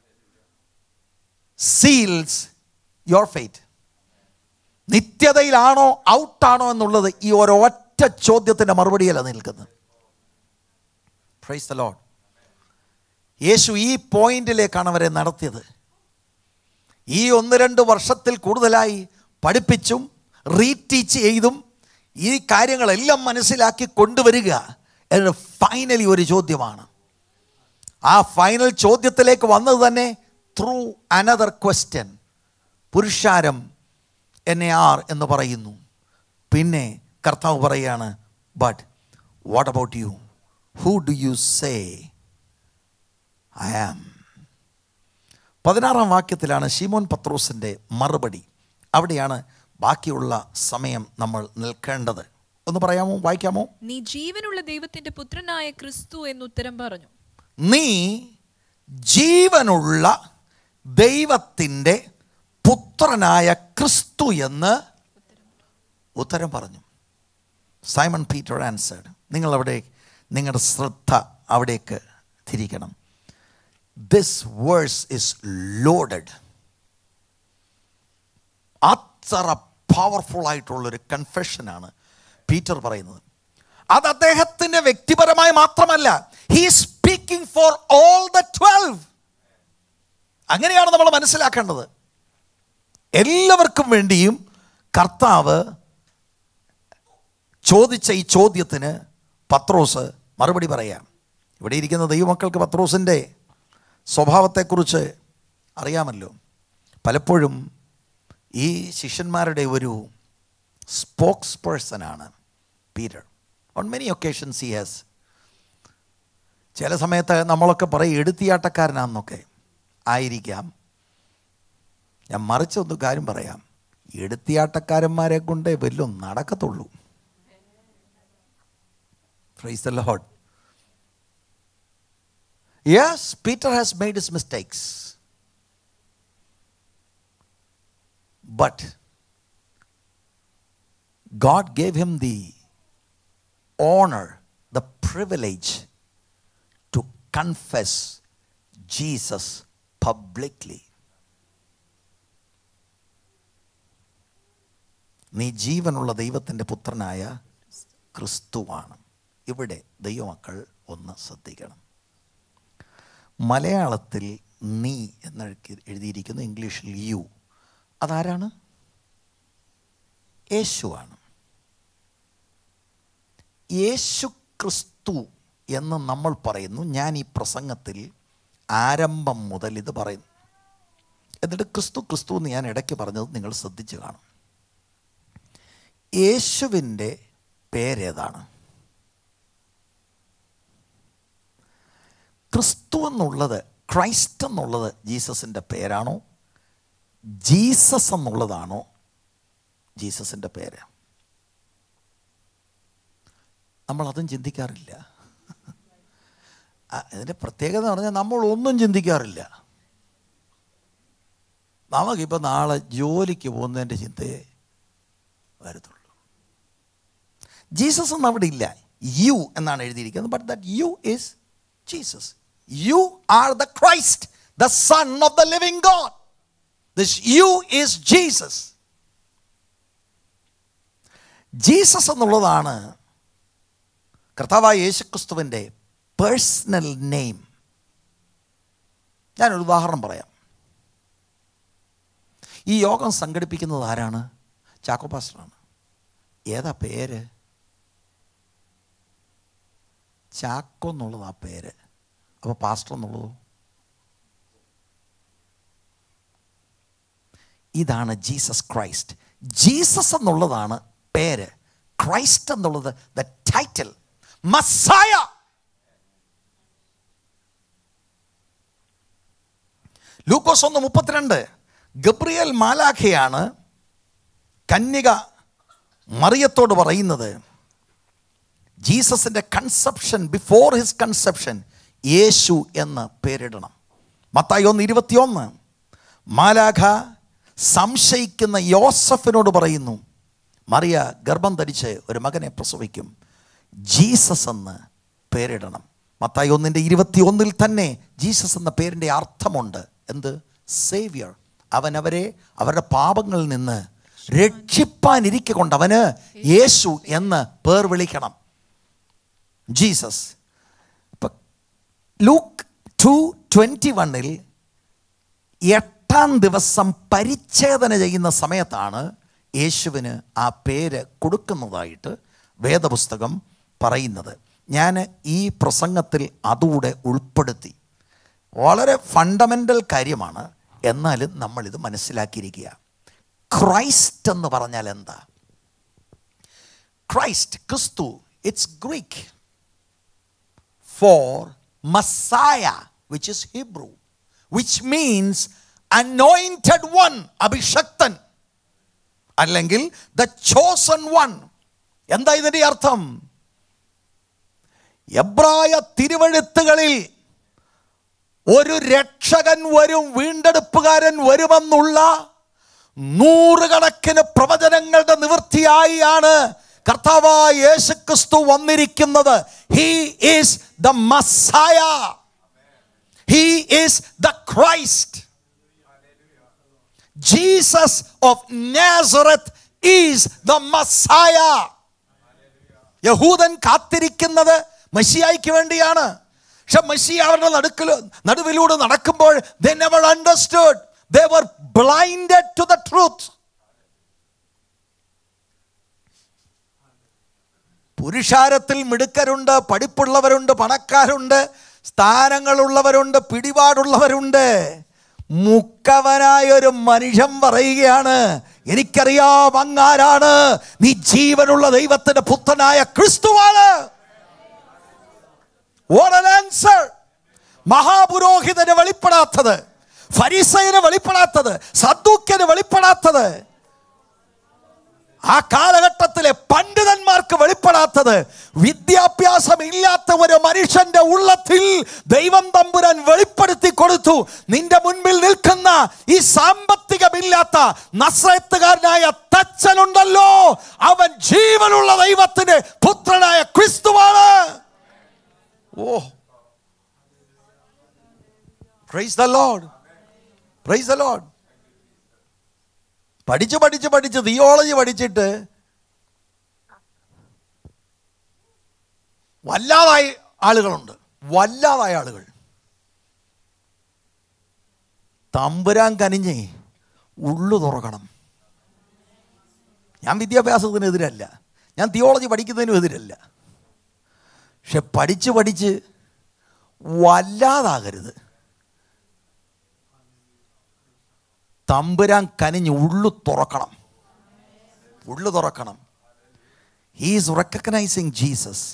seals your fate നിത്യതയിലാണോ ഔട്ടാണോ എന്നുള്ളത് ഈ ഒരൊറ്റ ചോദ്യത്തിൻ്റെ മറുപടിയല്ല നിൽക്കുന്നത് പ്രൈസ് ദ ലോഡ് യേശു ഈ പോയിന്റിലേക്കാണ് അവരെ നടത്തിയത് ഈ ഒന്ന് രണ്ട് വർഷത്തിൽ കൂടുതലായി പഠിപ്പിച്ചും റീടീച്ച് ചെയ്തും ഈ കാര്യങ്ങളെല്ലാം മനസ്സിലാക്കി കൊണ്ടുവരിക എന്നത് ഫൈനലി ഒരു ചോദ്യമാണ് ആ ഫൈനൽ ചോദ്യത്തിലേക്ക് വന്നത് തന്നെ ത്രൂ അനദർ ക്വസ്റ്റ്യൻ പുരുഷാരം എന്നെ ആർ എന്ന് പറയുന്നു പിന്നെ കർത്താവ് പറയുകയാണ് but what about you who do you say I am പതിനാറാം വാക്യത്തിലാണ് ഷീമോൻ പത്രോസിൻ്റെ മറുപടി അവിടെയാണ് ബാക്കിയുള്ള സമയം നമ്മൾ നിൽക്കേണ്ടത് ഒന്ന് പറയാമോ വായിക്കാമോ നീ ജീവനുള്ള ദൈവത്തിന്റെ പുത്രനായ ക്രിസ്തു എന്ന് ഉത്തരം പറഞ്ഞു നീ ജീവനുള്ള ദൈവത്തിൻ്റെ പുത്രനായ ക്രിസ്തു എന്ന് ഉത്തരം പറഞ്ഞു സൈമൺ പീറ്റർ ആൻസേഡ് നിങ്ങളവിടെ നിങ്ങളുടെ ശ്രദ്ധ അവിടേക്ക് തിരിക്കണം ദിസ് വേഴ്സ് ഇസ് ലോഡഡ് അത്ര പവർഫുൾ ആയിട്ടുള്ളൊരു കൺഫെഷനാണ് പീറ്റർ പറയുന്നത് അത് അദ്ദേഹത്തിൻ്റെ വ്യക്തിപരമായി മാത്രമല്ല he speaking for all the twelve അങ്ങനെയാണ് നമ്മൾ മനസ്സിലാക്കേണ്ടത് എല്ലാവർക്കും വേണ്ടിയും കർത്താവ് ചോദിച്ച ഈ ചോദ്യത്തിന് പത്രോസ് മറുപടി പറയാം ഇവിടെ ഇരിക്കുന്ന ദൈവമക്കൾക്ക് പത്രോസിൻ്റെ സ്വഭാവത്തെക്കുറിച്ച് അറിയാമല്ലോ പലപ്പോഴും ഈ ശിഷ്യന്മാരുടെ ഒരു സ്പോക്സ് പേഴ്സണാണ് Peter on many occasions he has ചില സമയത്ത് നമ്മളൊക്കെ പറയും എടുത്തിയാട്ടക്കാരനാണെന്നൊക്കെ ആയിരിക്കാം ഞാൻ മറിച്ചൊന്ന് കാര്യം പറയാം എടുത്തിയാട്ടക്കാരന്മാരെ കൊണ്ടേ വല്ലതും നടക്കത്തുള്ളൂ Praise the Lord. Yes, Peter has made his mistakes. But God gave him the honor, the privilege to confess Jesus publicly. നീ ജീവനുള്ള ദൈവത്തിൻ്റെ പുത്രനായ ക്രിസ്തുവാണ് ഇവിടെ ദൈവമക്കൾ ഒന്ന് ശ്രദ്ധിക്കണം മലയാളത്തിൽ നീ എന്ന് എഴുതിയിരിക്കുന്നു ഇംഗ്ലീഷിൽ യു അതാരാണ് യേശുവാണ് യേശു ക്രിസ്തു എന്ന് നമ്മൾ പറയുന്നു ഞാൻ ഈ പ്രസംഗത്തിൽ ആരംഭം മുതൽ ഇത് പറയുന്നു എന്നിട്ട് ക്രിസ്തു ക്രിസ്തു എന്ന് ഞാൻ ഇടയ്ക്ക് പറഞ്ഞത് നിങ്ങൾ ശ്രദ്ധിച്ചു കാണും യേശുവിൻ്റെ പേരേതാണ് ക്രിസ്തു എന്നുള്ളത് ക്രൈസ്റ്റ് എന്നുള്ളത് ജീസസിൻ്റെ പേരാണോ ജീസസ് എന്നുള്ളതാണോ ജീസസിൻ്റെ പേര് നമ്മളതും ചിന്തിക്കാറില്ല ആ, ഇതിൻ്റെ പ്രത്യേകത എന്ന് പറഞ്ഞാൽ നമ്മൾ ഒന്നും ചിന്തിക്കാറില്ല നമുക്കിപ്പോൾ നാളെ ജോലിക്ക് പോകുന്നതിൻ്റെ ചിന്തയെ വരത്തുള്ളൂ ജീസസ് എന്ന് അവിടെ ഇല്ല യു എന്നാണ് എഴുതിയിരിക്കുന്നത് but that you is Jesus you are the Christ the sun of the living God this you is Jesus Jesus എന്നുള്ളതാണ് കർത്താവായ യേശുക്രിസ്തുവിൻ്റെ പേഴ്സണൽ നെയിം ഞാനൊരു ഉദാഹരണം പറയാം ഈ യോഗം സംഘടിപ്പിക്കുന്നത് ആരാണ് ചാക്കോ പാസ്റ്ററാണ് ഏതാ പേര് ചാക്കോ എന്നുള്ളത് ആ പേര് അപ്പോൾ പാസ്റ്റർ എന്നുള്ളതോ ഇതാണ് ജീസസ് ക്രൈസ്റ്റ് ജീസസ് എന്നുള്ളതാണ് പേര് ക്രൈസ്റ്റ് എന്നുള്ളത് ദ ടൈറ്റിൽ മസായ ലൂക്കോസ് ഒന്ന് മുപ്പത്തിരണ്ട് ഗബ്രിയൽ മാലാഖയാണ് കന്യക മറിയത്തോട് പറയുന്നത് ജീസസിൻ്റെ conception before his conception Yeshu എന്ന് പേരിടണം മത്തായി ഒന്ന് ഇരുപത്തിയൊന്ന് മാലാഖ സംശയിക്കുന്ന യോസഫിനോട് പറയുന്നു മറിയ ഗർഭം ധരിച്ച് ഒരു മകനെ പ്രസവിക്കും ജീസസ് എന്ന് പേരിടണം മത്തായി ഒന്നിൻ്റെ ഇരുപത്തി ഒന്നിൽ തന്നെ ജീസസ് എന്ന പേരിൻ്റെ അർത്ഥമുണ്ട് എന്ത് സേവിയർ അവൻ അവരെ അവരുടെ പാപങ്ങളിൽ നിന്ന് രക്ഷിപ്പാനിരിക്കെ കൊണ്ട് അവന് യേശു എന്ന് പേർ വിളിക്കണം ജീസസ് ഇപ്പം ലൂക്ക് ടു ട്വൻറ്റി വണ്ണിൽ എട്ടാം ദിവസം പരിച്ഛേദന ചെയ്യുന്ന സമയത്താണ് യേശുവിന് ആ പേര് കൊടുക്കുന്നതായിട്ട് വേദപുസ്തകം പറയുന്നത് ഞാൻ ഈ പ്രസംഗത്തിൽ അതുകൂടെ ഉൾപ്പെടുത്തി വളരെ ഫണ്ടമെൻ്റൽ കാര്യമാണ് എന്നാലും നമ്മളിത് മനസ്സിലാക്കിയിരിക്കുക ക്രൈസ്റ്റ് എന്ന് പറഞ്ഞാൽ എന്താ Christ Kristu it's Greek for Messiah, which is Hebrew, which means anointed one, അഭിഷക്തൻ അല്ലെങ്കിൽ ദ ചോസൺ വൺ എന്താ ഇതിന്റെ അർത്ഥം എബ്രായ തിരുവഴുത്തുകളിൽ ഒരു രക്ഷകൻ വരും വീണ്ടെടുപ്പുകാരൻ വരുമെന്നുള്ള നൂറുകണക്കിന് പ്രവചനങ്ങളുടെ നിവൃത്തിയായിയാണ് കർത്താവായ യേശുക്രിസ്തു വന്നിരിക്കുന്നത് he is the Messiah he is the Christ Jesus of Nazareth is the Messiah യഹൂദൻ കാത്തിരിക്കുന്നത് മഷിയായിക്ക് വേണ്ടിയാണ് പക്ഷെ മഷിയ അവരുടെ നടുക്കിൽ നടുവിലൂടെ നടക്കുമ്പോൾ they never understood they were blinded to the truth പുരുഷാരത്തിൽ മിടുക്കരുണ്ട് പഠിപ്പുള്ളവരുണ്ട് പണക്കാരുണ്ട് സ്ഥാനങ്ങളുള്ളവരുണ്ട് പിടിപാടുള്ളവരുണ്ട് മുക്കവനായ ഒരു മനുഷ്യൻ പറയുകയാണ് എനിക്കറിയാം അങ്ങാരാണ് നീ ജീവനുള്ള ദൈവത്തിന്റെ പുത്രനായ ക്രിസ്തുവാണ് What an answer! മഹാപുരോഹിതന് വെളിപ്പെടാത്തത് ഫരീസയന് വെളിപ്പെടാത്തത് സദ്ദൂക്യന് വെളിപ്പെടാത്തത് ആ കാലഘട്ടത്തിലെ പണ്ഡിതന്മാർക്ക് വെളിപ്പെടാത്തത് വിദ്യാഭ്യാസം ഇല്ലാത്ത ഒരു മനുഷ്യന്റെ ഉള്ളത്തിൽ ദൈവം തമ്പുരാൻ വെളിപ്പെടുത്തി കൊടുത്തു നിന്റെ മുൻപിൽ നിൽക്കുന്ന ഈ സാമ്പത്തികമില്ലാത്ത നസ്രത്തുകാരനായ തച്ചനുണ്ടല്ലോ അവൻ ജീവനുള്ള ദൈവത്തിന്റെ പുത്രനായ ക്രിസ്തുവാണ് oh praise the Lord praise the Lord പഠിച്ച് പഠിച്ച് പഠിച്ച് തിയോളജി പഠിച്ചിട്ട് വല്ലാതായ ആളുകളുണ്ട് വല്ലാതായ ആളുകൾ തമ്പുരാൻ കനിഞ്ഞേ ഉള്ളു തുറക്കണം ഞാൻ വിദ്യാഭ്യാസത്തിനെതിരല്ല ഞാൻ തിയോളജി പഠിക്കുന്നതിനും എതിരല്ല പക്ഷെ പഠിച്ച് പഠിച്ച് വല്ലാതാകരുത് തമ്പുരാൻ കനിഞ്ഞ് ഉള്ളു തുറക്കണം ഉള്ളു തുറക്കണം ഹീസ് റെക്കഗ്നൈസിങ് ജീസസ്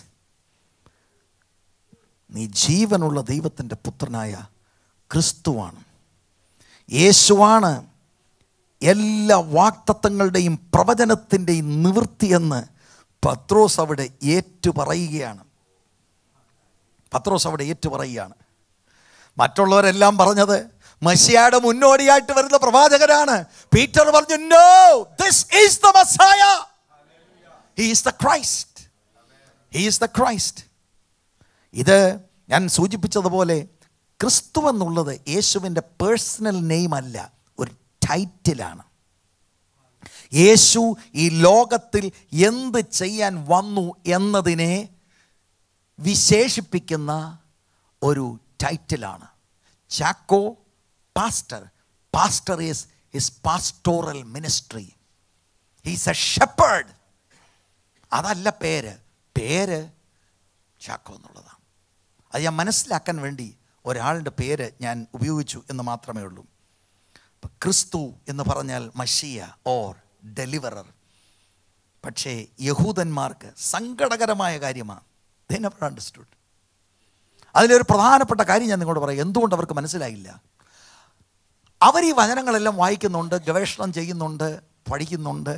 നീ ജീവനുള്ള ദൈവത്തിൻ്റെ പുത്രനായ ക്രിസ്തുവാണ് യേശുവാണ് എല്ലാ വാക്തത്വങ്ങളുടെയും പ്രവചനത്തിൻ്റെയും നിവൃത്തിയെന്ന് പത്രോസ് അവിടെ ഏറ്റു പറയുകയാണ് പത്രോസ് അവിടെ ഏറ്റു പറയുകയാണ് മറ്റുള്ളവരെല്ലാം പറഞ്ഞത് മഷിയായുടെ മുന്നോടിയായിട്ട് വരുന്ന പ്രവാചകനാണ് പീറ്റർ പറഞ്ഞു no this is the Messiah he is the Christ he is the Christ ഇത് ഞാൻ സൂചിപ്പിച്ചതുപോലെ ക്രിസ്തു എന്നുള്ളത് യേശുവിൻ്റെ പേഴ്സണൽ നെയിം അല്ല ഒരു ടൈറ്റിലാണ് യേശു ഈ ലോകത്തിൽ എന്ത് ചെയ്യാൻ വന്നു എന്നതിനെ വിശേഷിപ്പിക്കുന്ന ഒരു ടൈറ്റിലാണ് Chacko pastor pastor is his pastoral ministry he's a shepherd അതല്ല പേര് പേര് ചാക്കോ എന്നുള്ളതാണ് അത് ഞാൻ മനസ്സിലാക്കാൻ വേണ്ടി ഒരാളുടെ പേര് ഞാൻ ഉപയോഗിച്ചു എന്ന് മാത്രമേ ഉള്ളൂ ഇപ്പം ക്രിസ്തു എന്ന് പറഞ്ഞാൽ മഷിയ ഓർ ഡെലിവറർ പക്ഷേ യഹൂദന്മാർക്ക് സങ്കടകരമായ കാര്യമാണ് ദേ നെവർ അണ്ടർസ്റ്റുഡ് അതിലൊരു പ്രധാനപ്പെട്ട കാര്യം ഞാൻ നിങ്ങളോട് പറയാം എന്തുകൊണ്ട് അവർക്ക് മനസ്സിലായില്ല അവർ ഈ വചനങ്ങളെല്ലാം വായിക്കുന്നുണ്ട് ഗവേഷണം ചെയ്യുന്നുണ്ട് പഠിക്കുന്നുണ്ട്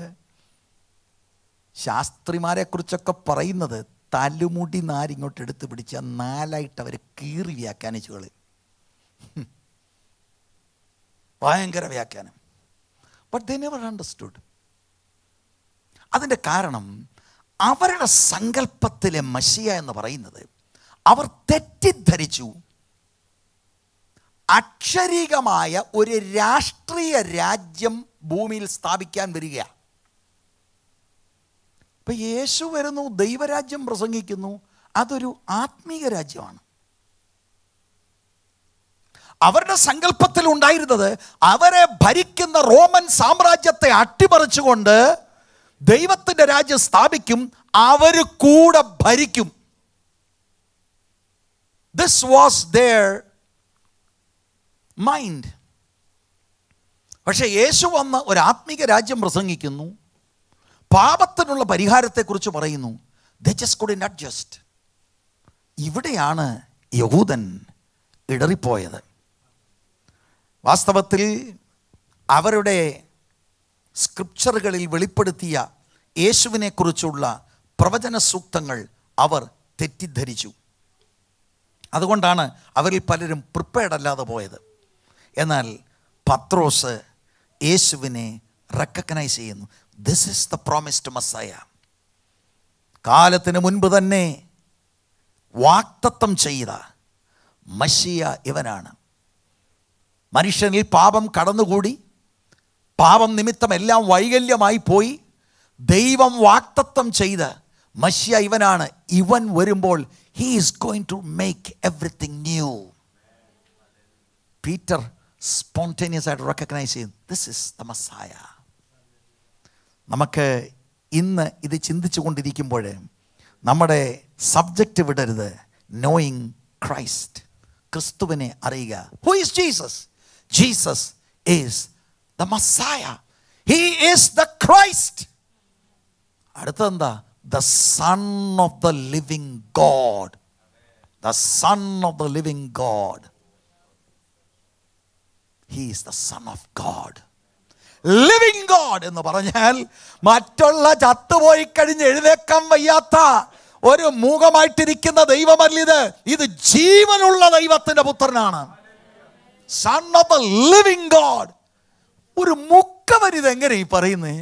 ശാസ്ത്രിമാരെക്കുറിച്ചൊക്കെ പറയുന്നത് തലുമുടി നാരിങ്ങോട്ട് എടുത്ത് പിടിച്ച നാലായിട്ട് അവർ കീറി വ്യാഖ്യാനിച്ചു കളി ഭയങ്കര വ്യാഖ്യാനം ബട്ട് ദേ നെവർ അണ്ടർസ്റ്റുഡ് അതിൻ്റെ കാരണം അവരുടെ സങ്കല്പത്തിലെ മഷിയ എന്ന് പറയുന്നത് അവർ തെറ്റിദ്ധരിച്ചു അക്ഷരികമായ ഒരു രാഷ്ട്രീയ രാജ്യം ഭൂമിയിൽ സ്ഥാപിക്കാൻ വരികയാണ് ഇപ്പൊ യേശു വരുന്നു ദൈവരാജ്യം പ്രസംഗിക്കുന്നു അതൊരു ആത്മീയ രാജ്യമാണ് അവരുടെ സങ്കല്പത്തിൽ ഉണ്ടായിരുന്നത് അവരെ ഭരിക്കുന്ന റോമൻ സാമ്രാജ്യത്തെ അട്ടിമറിച്ചുകൊണ്ട് ദൈവത്തിന്റെ രാജ്യം സ്ഥാപിക്കും അവർ കൂടെ ഭരിക്കും ദിസ് വാസ് ദർ മൈൻഡ് പക്ഷേ യേശു വന്ന് ഒരു ആത്മീക രാജ്യം പ്രസംഗിക്കുന്നു പാപത്തിനുള്ള പരിഹാരത്തെക്കുറിച്ച് പറയുന്നു the just could not just ഇവിടെയാണ് യഹൂദൻ ഇടറിപ്പോയത് വാസ്തവത്തിൽ അവരുടെ സ്ക്രിപ്ചറുകളിൽ വെളിപ്പെടുത്തിയ യേശുവിനെക്കുറിച്ചുള്ള പ്രവചന സൂക്തങ്ങൾ അവർ തെറ്റിദ്ധരിച്ചു അതുകൊണ്ടാണ് അവരിൽ പലരും പ്രിപ്പയർഡ് അല്ലാതെ പോയത് എന്നാൽ പത്രോസ് യേശുവിനെ റെക്കഗ്നൈസ് ചെയ്യുന്നു this is the promised Messiah കാലത്തിന് മുൻപ് തന്നെ വാക്തത്വം ചെയ്ത മഷിയ ഇവനാണ് മനുഷ്യനിൽ പാപം കടന്നുകൂടി പാപം നിമിത്തം എല്ലാം വൈകല്യമായി പോയി ദൈവം വാക്തത്വം ചെയ്ത് മഷ്യ ഇവനാണ് ഇവൻ വരുമ്പോൾ he is going to make everything new Peter spontaneous ആയിട്ട് റെക്കഗ്നൈസ് ചെയ്യും ദിസ് ഇസ് ദ മസായ നമുക്ക് ഇന്ന് ഇത് ചിന്തിച്ചു കൊണ്ടിരിക്കുമ്പോൾ നമ്മുടെ സബ്ജക്റ്റ് വിടരുത് നോയിങ് ക്രൈസ്റ്റ് ക്രിസ്തുവിനെ അറിയുക who is Jesus Jesus is the Messiah he is the Christ അടുത്തെന്താ the sun of the living God the sun of the living God he is the sun of God living God എന്ന് പറഞ്ഞാൽ മറ്റുള്ള ചത്തുപോയി കഴിഞ്ഞ് എഴുന്നേക്കാൻ വയ്യാത്ത ഒരു മൂകമായിട്ടിരിക്കുന്ന ദൈവമല്ല ഇത് ഇത് ജീവനുള്ള ദൈവത്തിന്റെ പുത്രനാണ് son of the living God ഒരു മുക്കവരിത് എങ്ങനെ ഈ പറയുന്നേ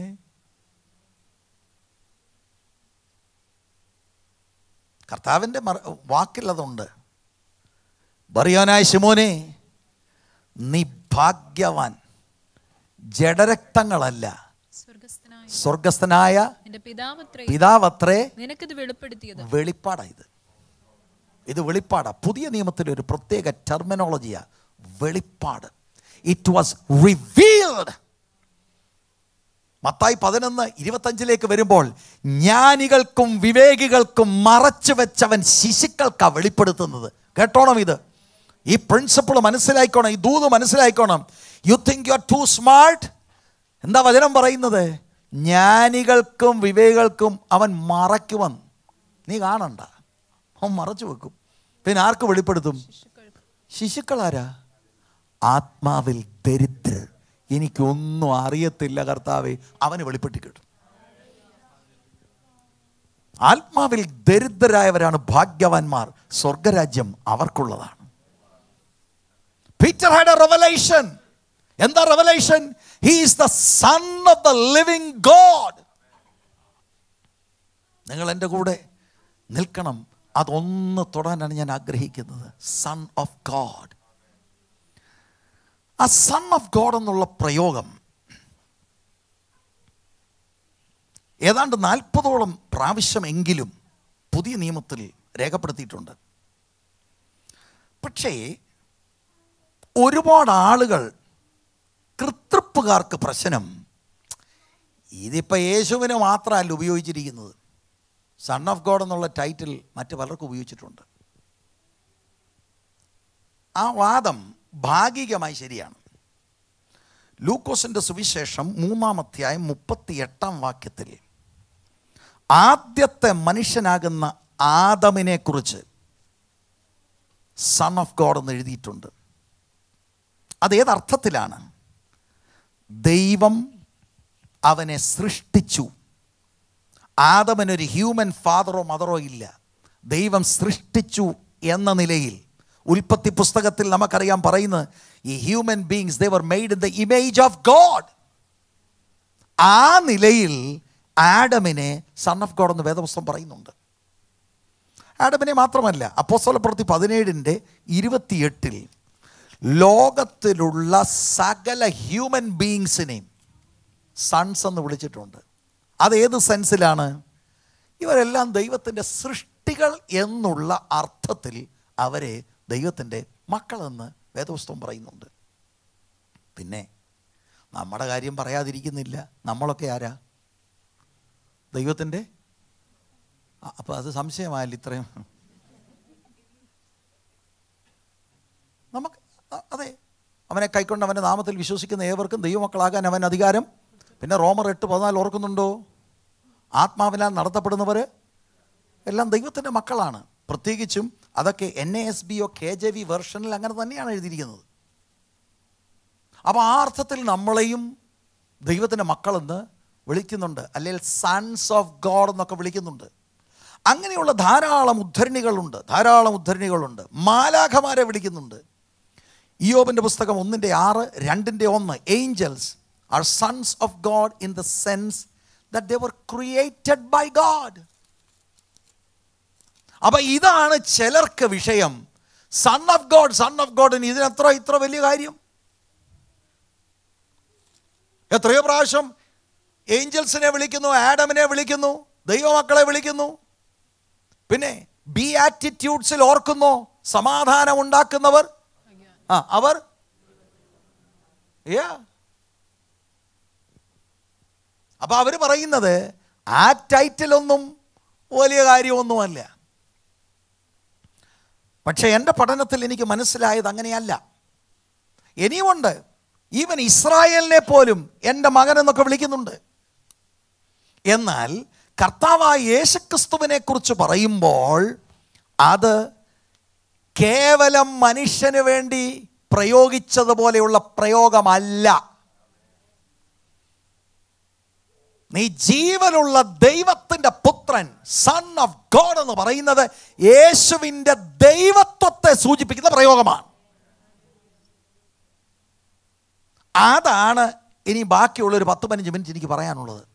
കർത്താവിൻ്റെ വാക്കിൽ അതുണ്ട് ബറിയോനായ ശിമോനെ നീ ഭാഗ്യവാൻ ജഡരക്തങ്ങളല്ല സ്വർഗസ്ഥനായ സ്വർഗസ്ഥനായ എന്റെ പിതാവത്രേ പിതാവത്രേ നിനക്കിത് വെളിപ്പെടുത്തിയത് വെളിപ്പാടാ ഇത് ഇത് വെളിപ്പാടാ പുതിയ നിയമത്തിലെ ഒരു പ്രത്യേക ടെർമിനോളജിയാ വെളിപ്പാട് ഇറ്റ് വാസ് റിവീൽഡ് മത്തായി പതിനൊന്ന് ഇരുപത്തഞ്ചിലേക്ക് വരുമ്പോൾ ജ്ഞാനികൾക്കും വിവേകികൾക്കും മറച്ചു വെച്ചവൻ ശിശുക്കൾക്കാ വെളിപ്പെടുത്തുന്നത് കേട്ടോണം ഇത് ഈ പ്രിൻസിപ്പിൾ മനസ്സിലായിക്കോണം ഈ ദൂത് മനസ്സിലായിക്കോണം you think you are too smart എന്താ വചനം പറയുന്നത് ജ്ഞാനികൾക്കും വിവേകികൾക്കും അവൻ മറയ്ക്കുവൻ നീ കാണണ്ട അവൻ മറച്ചു വെക്കും പിന്നെ ആർക്ക് വെളിപ്പെടുത്തും ശിശുക്കളാരാ ആത്മാവിൽ ദരിദ്രർ എനിക്കൊന്നും അറിയത്തില്ല കർത്താവെ അവന് വെളിപ്പെട്ടി കിട്ടും ആത്മാവിൽ ദരിദ്രരായവരാണ് ഭാഗ്യവാന്മാർ സ്വർഗരാജ്യം അവർക്കുള്ളതാണ് പീറ്റർ ഹാഡ് എ റെവലേഷൻ എന്താ revelation he is the sun of the living God നിങ്ങൾ എൻ്റെ കൂടെ നിൽക്കണം അതൊന്ന് തൊടാനാണ് ഞാൻ ആഗ്രഹിക്കുന്നത് സൺ ഓഫ് ഗോഡ് ആ സൺ ഓഫ് ഗോഡ് എന്നുള്ള പ്രയോഗം ഏതാണ്ട് നാൽപ്പതോളം പ്രാവശ്യമെങ്കിലും പുതിയ നിയമത്തിൽ രേഖപ്പെടുത്തിയിട്ടുണ്ട് പക്ഷേ ഒരുപാട് ആളുകൾ കൃതൃപ്പുകാർക്ക് പ്രശ്നം ഇതിപ്പോൾ യേശുവിന് മാത്രമല്ല ഉപയോഗിച്ചിരിക്കുന്നത് സൺ ഓഫ് ഗോഡ് എന്നുള്ള ടൈറ്റിൽ മറ്റ് പലർക്കും ഉപയോഗിച്ചിട്ടുണ്ട് ആ വാദം ഭാഗികമായി ശരിയാണ് ലൂക്കോസിൻ്റെ സുവിശേഷം മൂന്നാം അധ്യായം മുപ്പത്തി എട്ടാം വാക്യത്തിൽ ആദ്യത്തെ മനുഷ്യനാകുന്ന ആദമിനെ കുറിച്ച് സൺ ഓഫ് ഗോഡ് എന്ന് എഴുതിയിട്ടുണ്ട് അത് ഏതർത്ഥത്തിലാണ് ദൈവം അവനെ സൃഷ്ടിച്ചു ആദമനൊരു ഹ്യൂമൻ ഫാദറോ മദറോ ഇല്ല ദൈവം സൃഷ്ടിച്ചു എന്ന നിലയിൽ ഉൽപ്പത്തി പുസ്തകത്തിൽ നമുക്കറിയാം പറയുന്നത് ഈ human beings they were made in the image of God ആ നിലയിൽ ആഡമിനെ സൺ ഓഫ് ഗോഡ് എന്ന് വേദപുസ്തകം പറയുന്നുണ്ട് ആഡമിനെ മാത്രമല്ല അപ്പോസ്തലപ്രവൃത്തി പതിനേഴിൻ്റെ ഇരുപത്തിയെട്ടിൽ ലോകത്തിലുള്ള സകല ഹ്യൂമൻ ബീങ്സിനെയും സൺസ് എന്ന് വിളിച്ചിട്ടുണ്ട് അത് ഏത് സെൻസിലാണ് ഇവരെല്ലാം ദൈവത്തിൻ്റെ സൃഷ്ടികൾ എന്നുള്ള അർത്ഥത്തിൽ അവരെ ദൈവത്തിൻ്റെ മക്കളെന്ന് വേദപുസ്തകം പറയുന്നുണ്ട് പിന്നെ നമ്മുടെ കാര്യം പറയാതിരിക്കുന്നില്ല നമ്മളൊക്കെ ആരാ ദൈവത്തിൻ്റെ അപ്പോൾ അത് സംശയമായല്ലോ ഇത്രയും നമുക്ക് അ- അതെ അവനെ കൈക്കൊണ്ട് അവൻ്റെ നാമത്തിൽ വിശ്വസിക്കുന്ന ഏവർക്കും ദൈവമക്കളാകാൻ അവൻ അധികാരം പിന്നെ റോമർ എട്ട് പതിനാല് ഓർക്കുന്നുണ്ടോ ആത്മാവിനാൽ നടത്തപ്പെടുന്നവർ എല്ലാം ദൈവത്തിൻ്റെ മക്കളാണ് പ്രത്യേകിച്ചും അതൊക്കെ N A S B or K J V വെർഷനിൽ അങ്ങനെ തന്നെയാണ് എഴുതിയിരിക്കുന്നത് അപ്പോൾ ആ അർത്ഥത്തിൽ നമ്മളെയും ദൈവത്തിൻ്റെ മക്കളെന്ന് വിളിക്കുന്നുണ്ട് അല്ലെങ്കിൽ സൺസ് ഓഫ് ഗോഡ് എന്നൊക്കെ വിളിക്കുന്നുണ്ട് അങ്ങനെയുള്ള ധാരാളം ഉദ്ധരണികളുണ്ട് ധാരാളം ഉദ്ധരണികളുണ്ട് മാലാഖമാരെ വിളിക്കുന്നുണ്ട് ഇയോബിൻ്റെ പുസ്തകം ഒന്നിൻ്റെ ആറ് രണ്ടിൻ്റെ ഒന്ന് angels are sons of God in the sense that they were created by God അപ്പൊ ഇതാണ് ചിലർക്ക് വിഷയം son of God son of ഗോഡിന് ഇതിനെത്ര ഇത്ര വലിയ കാര്യം എത്രയോ പ്രാവശ്യം ഏഞ്ചൽസിനെ വിളിക്കുന്നു ആഡമിനെ വിളിക്കുന്നു ദൈവമക്കളെ വിളിക്കുന്നു പിന്നെ ബി ആറ്റിറ്റ്യൂഡ്സിൽ ഓർക്കുന്നു സമാധാനം ഉണ്ടാക്കുന്നവർ ആ അവർ Yeah. അപ്പൊ അവർ പറയുന്നത് ആ ടൈറ്റിലൊന്നും വലിയ കാര്യമൊന്നുമല്ല പക്ഷെ എൻ്റെ പഠനത്തിൽ എനിക്ക് മനസ്സിലായത് അങ്ങനെയല്ല ഇനിയുമുണ്ട് ഈവൻ ഇസ്രായേലിനെ പോലും എൻ്റെ മകൻ എന്നൊക്കെ വിളിക്കുന്നുണ്ട് എന്നാൽ കർത്താവായ യേശുക്രിസ്തുവിനെ കുറിച്ച് പറയുമ്പോൾ അത് കേവലം മനുഷ്യന് വേണ്ടി പ്രയോഗിച്ചതുപോലെയുള്ള പ്രയോഗമല്ല നീ ജീവനുള്ള ദൈവത്തിൻ്റെ പുത്രൻ സൺ ഓഫ് ഗോഡ് എന്ന് പറയുന്നത് യേശുവിൻ്റെ ദൈവത്വത്തെ സൂചിപ്പിക്കുന്ന പ്രയോഗമാണ് അതാണ് ഇനി ബാക്കിയുള്ള ഒരു പത്ത് പതിനഞ്ച് മിനിറ്റ് എനിക്ക് പറയാനുള്ളത്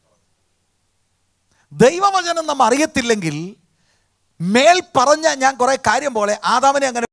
ദൈവവചനം നമ്മ അറിയത്തില്ലെങ്കിൽ മേൽ പറഞ്ഞ ഞാൻ കുറെ കാര്യം പോലെ ആദാമിനെ അങ്ങനെ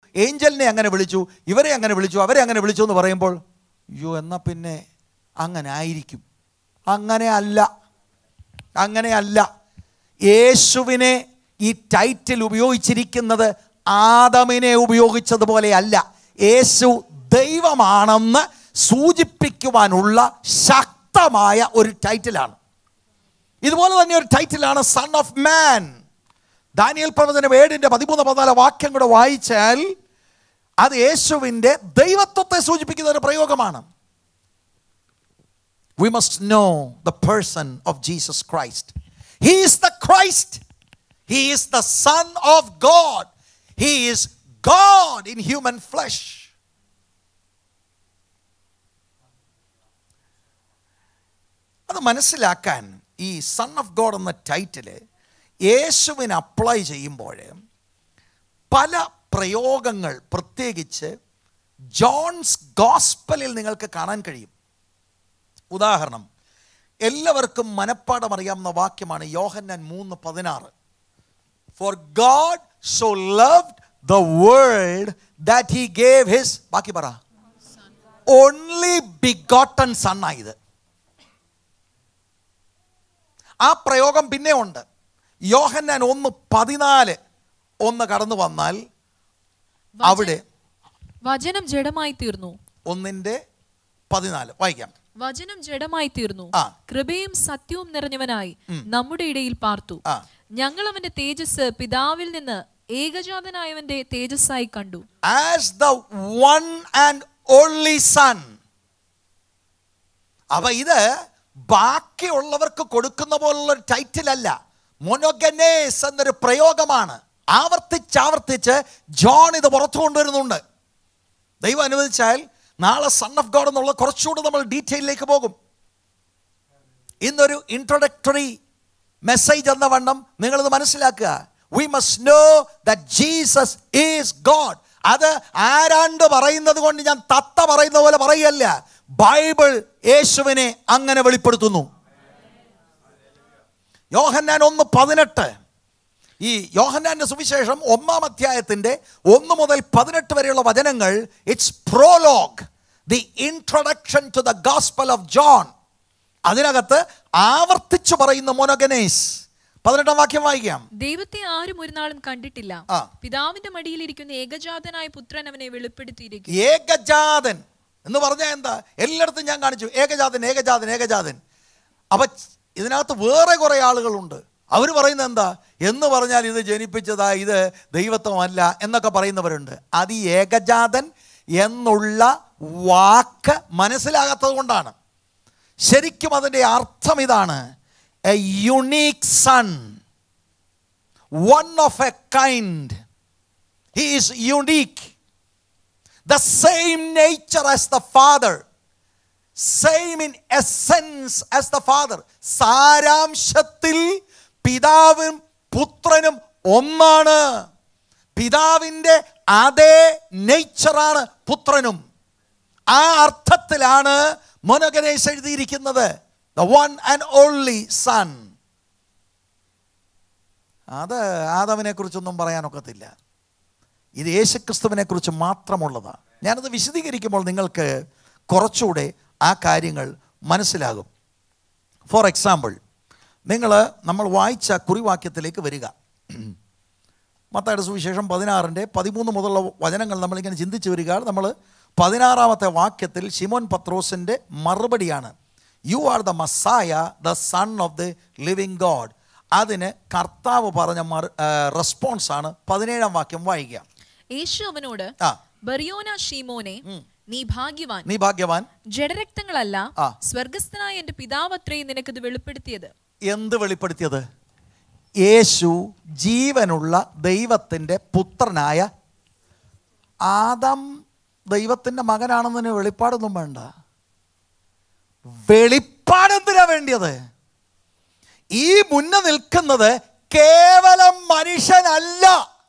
ഏഞ്ചലിനെ അങ്ങനെ വിളിച്ചു ഇവരെ അങ്ങനെ വിളിച്ചു അവരെ അങ്ങനെ വിളിച്ചു എന്ന് പറയുമ്പോൾ അയ്യോ എന്നാൽ പിന്നെ അങ്ങനെ ആയിരിക്കും അങ്ങനെ അല്ല അങ്ങനെ അല്ല യേശുവിനെ ഈ ടൈറ്റിൽ ഉപയോഗിച്ചിരിക്കുന്നത് ആദമിനെ ഉപയോഗിച്ചതുപോലെ അല്ല യേശു ദൈവമാണെന്ന് സൂചിപ്പിക്കുവാനുള്ള ശക്തമായ ഒരു ടൈറ്റിലാണ് ഇതുപോലെ തന്നെ ഒരു ടൈറ്റിലാണ് സൺ ഓഫ് മാൻ ദാനിയൽ പ്രവചനം ഏഴിൻ്റെ പതിമൂന്ന് പതിനാല് വാക്യം കൂടെ വായിച്ചാൽ അത് യേശുവിൻ്റെ ദൈവത്വത്തെ സൂചിപ്പിക്കുന്ന ഒരു പ്രയോഗമാണ് we must know the person of Jesus Christ. He is the Christ. He is the Son of God. He is God in human flesh. അത് മനസ്സിലാക്കാൻ ഈ സൺ ഓഫ് ഗോഡ് എന്ന ടൈറ്റില് യേശുവിന് അപ്ലൈ ചെയ്യുമ്പോൾ പല പ്രയോഗങ്ങൾ പ്രത്യേകിച്ച് ജോൺസ് ഗോസ്പലിൽ നിങ്ങൾക്ക് കാണാൻ കഴിയും ഉദാഹരണം എല്ലാവർക്കും മനപ്പാടം അറിയാവുന്ന വാക്യമാണ് യോഹന്നാൻ മൂന്ന് പതിനാറ് for God so loved the world that he gave his ബാക്കി പറ ഓൺലി ബിഗോട്ടൺ സൺ ആയത് ആ പ്രയോഗം പിന്നെ ഉണ്ട് യോഹന്നാൻ ഒന്ന് പതിനാല് ഒന്ന് കടന്നു വന്നാൽ അവിടെ വചനം ജഡമായി തീർന്നു ഒന്നിൻ്റെ പതിനാല് വായിക്കാം വചനം ജഡമായി തീർന്നു ആ. കൃപയും സത്യവും നിറഞ്ഞവനായി നമ്മുടെ ഇടയിൽ പാർത്തു ആ. ഞങ്ങൾ അവന്റെ തേജസ് പിതാവിൽ നിന്ന് ഏകജാതനായവന്റെ തേജസ്സായി കണ്ടു as the one and only son അപ്പൊ ഇത് ബാക്കിയുള്ളവർക്ക് കൊടുക്കുന്ന പോലുള്ള ഒരു ടൈറ്റിൽ അല്ല മൊനോഗനേസ് എന്നൊരു പ്രയോഗമാണ് ആവർത്തിച്ചാവർത്തിച്ച് ജോൺ ഇത് പുറത്തു കൊണ്ടുവരുന്നുണ്ട് ദൈവം അനുവദിച്ചാൽ നാളെ സൺ ഓഫ് ഗോഡ് എന്നുള്ള കുറച്ചുകൂടെ നമ്മൾ ഡീറ്റെയിലേക്ക് പോകും ഇന്നൊരു ഇൻട്രൊഡക്ടറി മെസ്സേജ് എന്ന വണ്ണം നിങ്ങളിത് മനസ്സിലാക്കുക we must know that Jesus is God അത് ആരാണ്ട് പറയുന്നത് കൊണ്ട് ഞാൻ തത്ത പറയുന്ന പോലെ പറയല്ല ബൈബിൾ യേശുവിനെ അങ്ങനെ വെളിപ്പെടുത്തുന്നു യോഹന്നാൻ ഒന്ന് പതിനെട്ട് ഈ യോഹന്നാന്റെ സുവിശേഷം ഒന്നാം അധ്യായത്തിന്റെ ഒന്ന് മുതൽ പതിനെട്ട് വരെയുള്ള വചനങ്ങൾ it's prologue the introduction to the gospel of John അതിനകത്ത് ആവർത്തിച്ചു പറയുന്ന മൊനോഗനേസ് പതിനെട്ടാം വാക്യം വായിക്കാം ദൈവത്തെ ആരും ഒരു നാളും കണ്ടിട്ടില്ല ആ. പിതാവിന്റെ മടിയിലിരിക്കുന്ന ഏകജാതനായ പുത്രൻ അവനെ വെളിപ്പെടുത്തിയിരിക്കുന്നു ഏകജാതൻ എന്ന് പറഞ്ഞാൽ എന്താ എല്ലായിടത്തും ഞാൻ കാണിച്ചു ഏകജാതൻ ഏകജാതൻ ഏകജാതൻ അപ്പൊ ഇതിനകത്ത് വേറെ കുറെ ആളുകളുണ്ട് അവർ പറയുന്നത് എന്താ എന്ന് പറഞ്ഞാൽ ഇത് ജനിപ്പിച്ചതാ ഇത് ദൈവത്വമല്ല എന്നൊക്കെ പറയുന്നവരുണ്ട് അത് ഈ ഏകജാതൻ എന്നുള്ള വാക്ക് മനസ്സിലാകാത്തത് കൊണ്ടാണ് ശരിക്കും അതിൻ്റെ അർത്ഥം ഇതാണ് a unique son one of a kind he is unique the same nature as the Father, same in essence as the Father. സാരാംശത്തിൽ പിതാവും പുത്രനും ഒന്നാണ് പിതാവിൻ്റെ അതേ നേച്ചറാണ് പുത്രനും ആ അർത്ഥത്തിലാണ് മൊനഗനേസ് എഴുതിയിരിക്കുന്നത് the one and only son അത് ആദവിനെ കുറിച്ചൊന്നും പറയാനൊക്കത്തില്ല ഇത് യേശുക്രിസ്തുവിനെ കുറിച്ച് മാത്രമുള്ളതാണ് ഞാനത് വിശദീകരിക്കുമ്പോൾ നിങ്ങൾക്ക് കുറച്ചുകൂടെ ആ കാര്യങ്ങൾ മനസ്സിലാകും ഫോർ എക്സാമ്പിൾ നിങ്ങൾ നമ്മൾ വായിച്ച കുറിവാക്യത്തിലേക്ക് വരിക മത്തായുടെ സുവിശേഷം പതിനാറിൻ്റെ പതിമൂന്ന് മുതലുള്ള വചനങ്ങൾ നമ്മളിങ്ങനെ ചിന്തിച്ച് വരിക നമ്മൾ പതിനാറാമത്തെ വാക്യത്തിൽ ഷിമോൻ പത്രോസിൻ്റെ മറുപടിയാണ് you are the Messiah the sun of the living God അതിന് കർത്താവ് പറഞ്ഞ മറു റെസ്പോൺസാണ് പതിനേഴാം വാക്യം വായിക്കുക യേശു അവനോട് ആ ബറിയോന ഷീമോനെ നീ ഭാഗ്യവാൻ നീ ഭാഗ്യവാൻ ജഡരക്തങ്ങളല്ല ആ. സ്വർഗസ്ഥനായ എന്റെ പിതാവ് അത്രയും നിനക്കിത് വെളിപ്പെടുത്തിയത് എന്ത് വെളിപ്പെടുത്തിയത് യേശു ജീവനുള്ള ദൈവത്തിൻ്റെ പുത്രനായ ആദം ദൈവത്തിൻ്റെ മകനാണെന്നതിന് വെളിപ്പാടൊന്നും വേണ്ട വെളിപ്പാടെന്തിനാ വേണ്ടിയത് ഈ മുന്നേ നിൽക്കുന്നത് കേവലം മനുഷ്യനല്ല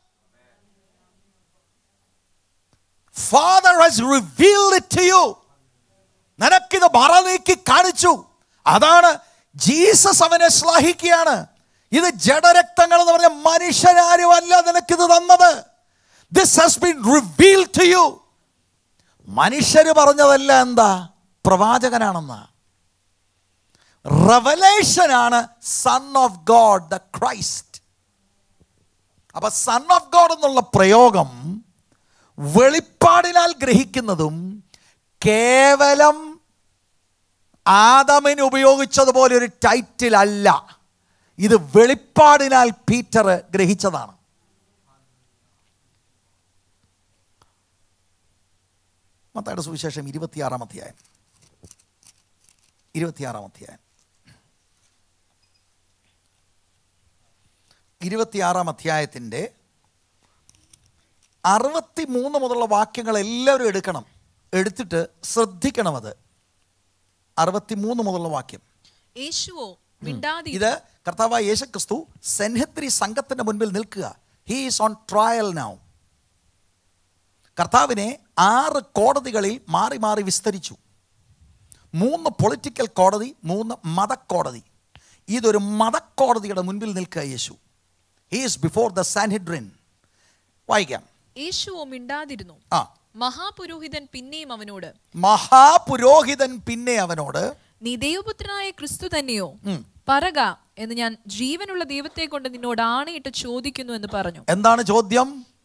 Father has revealed it to you നിനക്കിത് മറ നീക്കി കാണിച്ചു അതാണ് ജീസസ് അവനെ ശ്ലാഹിക്കുകയാണ് ഇത് ജഡരക്തങ്ങൾ എന്ന് പറഞ്ഞ മനുഷ്യരാരുമല്ല നിനക്കിത് തന്നത് this has been reveal to you മനുഷ്യര് പറഞ്ഞതല്ല എന്താ പ്രവാചകനാണെന്ന് റവലേഷൻ ആണ് son of God the Christ അപ്പൊ സൺ ഓഫ് ഗോഡ് എന്നുള്ള പ്രയോഗം വെളിപ്പാടിനാൽ ഗ്രഹിക്കുന്നതും കേവലം ആദമിന് ഉപയോഗിച്ചതുപോലെ ഒരു ടൈറ്റിൽ അല്ല ഇത് വെളിപ്പാടിനാൽ പീറ്റർ ഗ്രഹിച്ചതാണ് മത്തായുടെ സുവിശേഷം ഇരുപത്തിയാറാം അധ്യായം ഇരുപത്തിയാറാം അധ്യായം ഇരുപത്തിയാറാം അധ്യായത്തിൻ്റെ അറുപത്തി മൂന്ന് മുതലുള്ള വാക്യങ്ങൾ എല്ലാവരും എടുക്കണം എടുത്തിട്ട് ശ്രദ്ധിക്കണം അത് അറുപത്തി മൂന്ന് മുതലുള്ള വാക്യം യേശുവോ മിണ്ടാതി ഇത് കർത്താവായ യേശു ക്രിസ്തു സെൻഹത്രി സംഘത്തിന്റെ മുൻപിൽ നിൽക്കുക he is on trial now കർത്താവിനെ ആറ് കോടതികളിൽ മാറി മാറി വിസ്തരിച്ചു മൂന്ന് പൊളിറ്റിക്കൽ കോടതി മൂന്ന് മതക്കോടതി ഇതൊരു മതക്കോടതിയുടെ മുൻപിൽ നിൽക്കുക Yeshu he is before the Sanhedrin വായിക്കാം യേശുവോ മിണ്ടാതിരുന്നു ആ മഹാപുരോഹിതൻ പിന്നെയും അവനോട് മഹാപുരോഹിതൻ പിന്നെ അവനോട് നീ ദൈവപുത്രനായ ക്രിസ്തു തന്നെയോ ഉം. പറക എന്ന് ഞാൻ ജീവനുള്ള ദൈവത്തെ കൊണ്ട് നിന്നോട് ആണയിട്ട് ചോദിക്കുന്നു എന്ന് പറഞ്ഞു എന്താണ് ചോദ്യം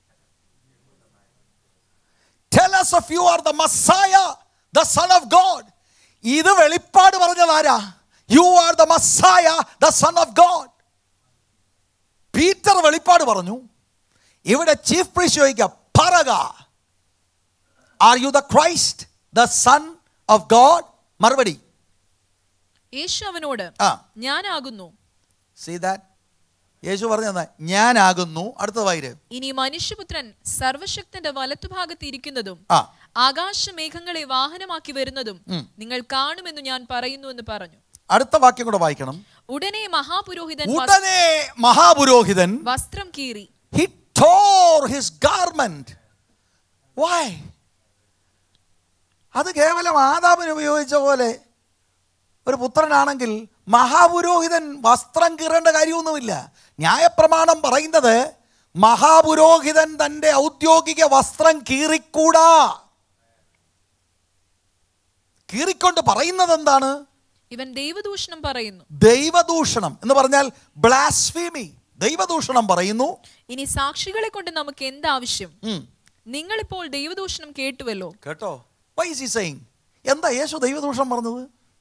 Tell us if you are the Messiah, the Son of God. ഇത് വെളിപ്പാട് പറഞ്ഞത് ആരാ you are the Messiah the sun of God Peter വെളിപ്പാട് പറഞ്ഞു ഇവിടെ ചീഫ് പ്രീസ്റ്റ് ചോദിക്കുക പറക are you the Christ the sun of God മറുപടി യേശു അവനോട് ആ ഞാനാകുന്നു സീ ദാറ്റ് യേശു പറഞ്ഞത് ഞാനാകുന്നു അടുത്ത വൈര് ഇനി മനുഷ്യപുത്രൻ സർവശക്തന്റെ വലത്തുഭാഗത്ത് ഇരിക്കുന്നതും ആ ആകാശമേഘങ്ങളെ വാഹനമാക്കി വരുന്നതും ഉം. നിങ്ങൾ കാണുമെന്ന് ഞാൻ പറയുന്നു എന്ന് പറഞ്ഞു അടുത്ത വാക്യം കൂടെ വായിക്കണം ഉടനെ മഹാപുരോഹിതൻ വസ്- ഉടനെ മഹാപുരോഹിതൻ വസ്ത്രം കീറി he tore his garment why അത് കേവലം ആദാമിന് ഉപയോഗിച്ച പോലെ ഒരു പുത്രനാണെങ്കിൽ മഹാപുരോഹിതൻ വസ്ത്രം കീറേണ്ട കാര്യമൊന്നുമില്ല ന്യായപ്രമാണം പറയുന്നത് മഹാപുരോഹിതൻ തൻ്റെ ഔദ്യോഗിക വസ്ത്രം കീറിക്കൂടാ കീറിക്കൊണ്ട് പറയുന്നത് എന്താണ് ഇവൻ ദൈവദൂഷണം പറയുന്നു ദൈവദൂഷണം എന്ന് പറഞ്ഞാൽ ബ്ലാസ്ഫീമി ദൈവദൂഷണം പറയുന്നു ഇനി സാക്ഷികളെ കൊണ്ട് നമുക്ക് എന്താവശ്യം ഉം. നിങ്ങളിപ്പോൾ ദൈവദൂഷണം കേട്ടുവല്ലോ കേട്ടോ വൈ ഈസ് ഈ സെയിങ് എന്താ യേശു ദൈവദൂഷണം പറഞ്ഞത്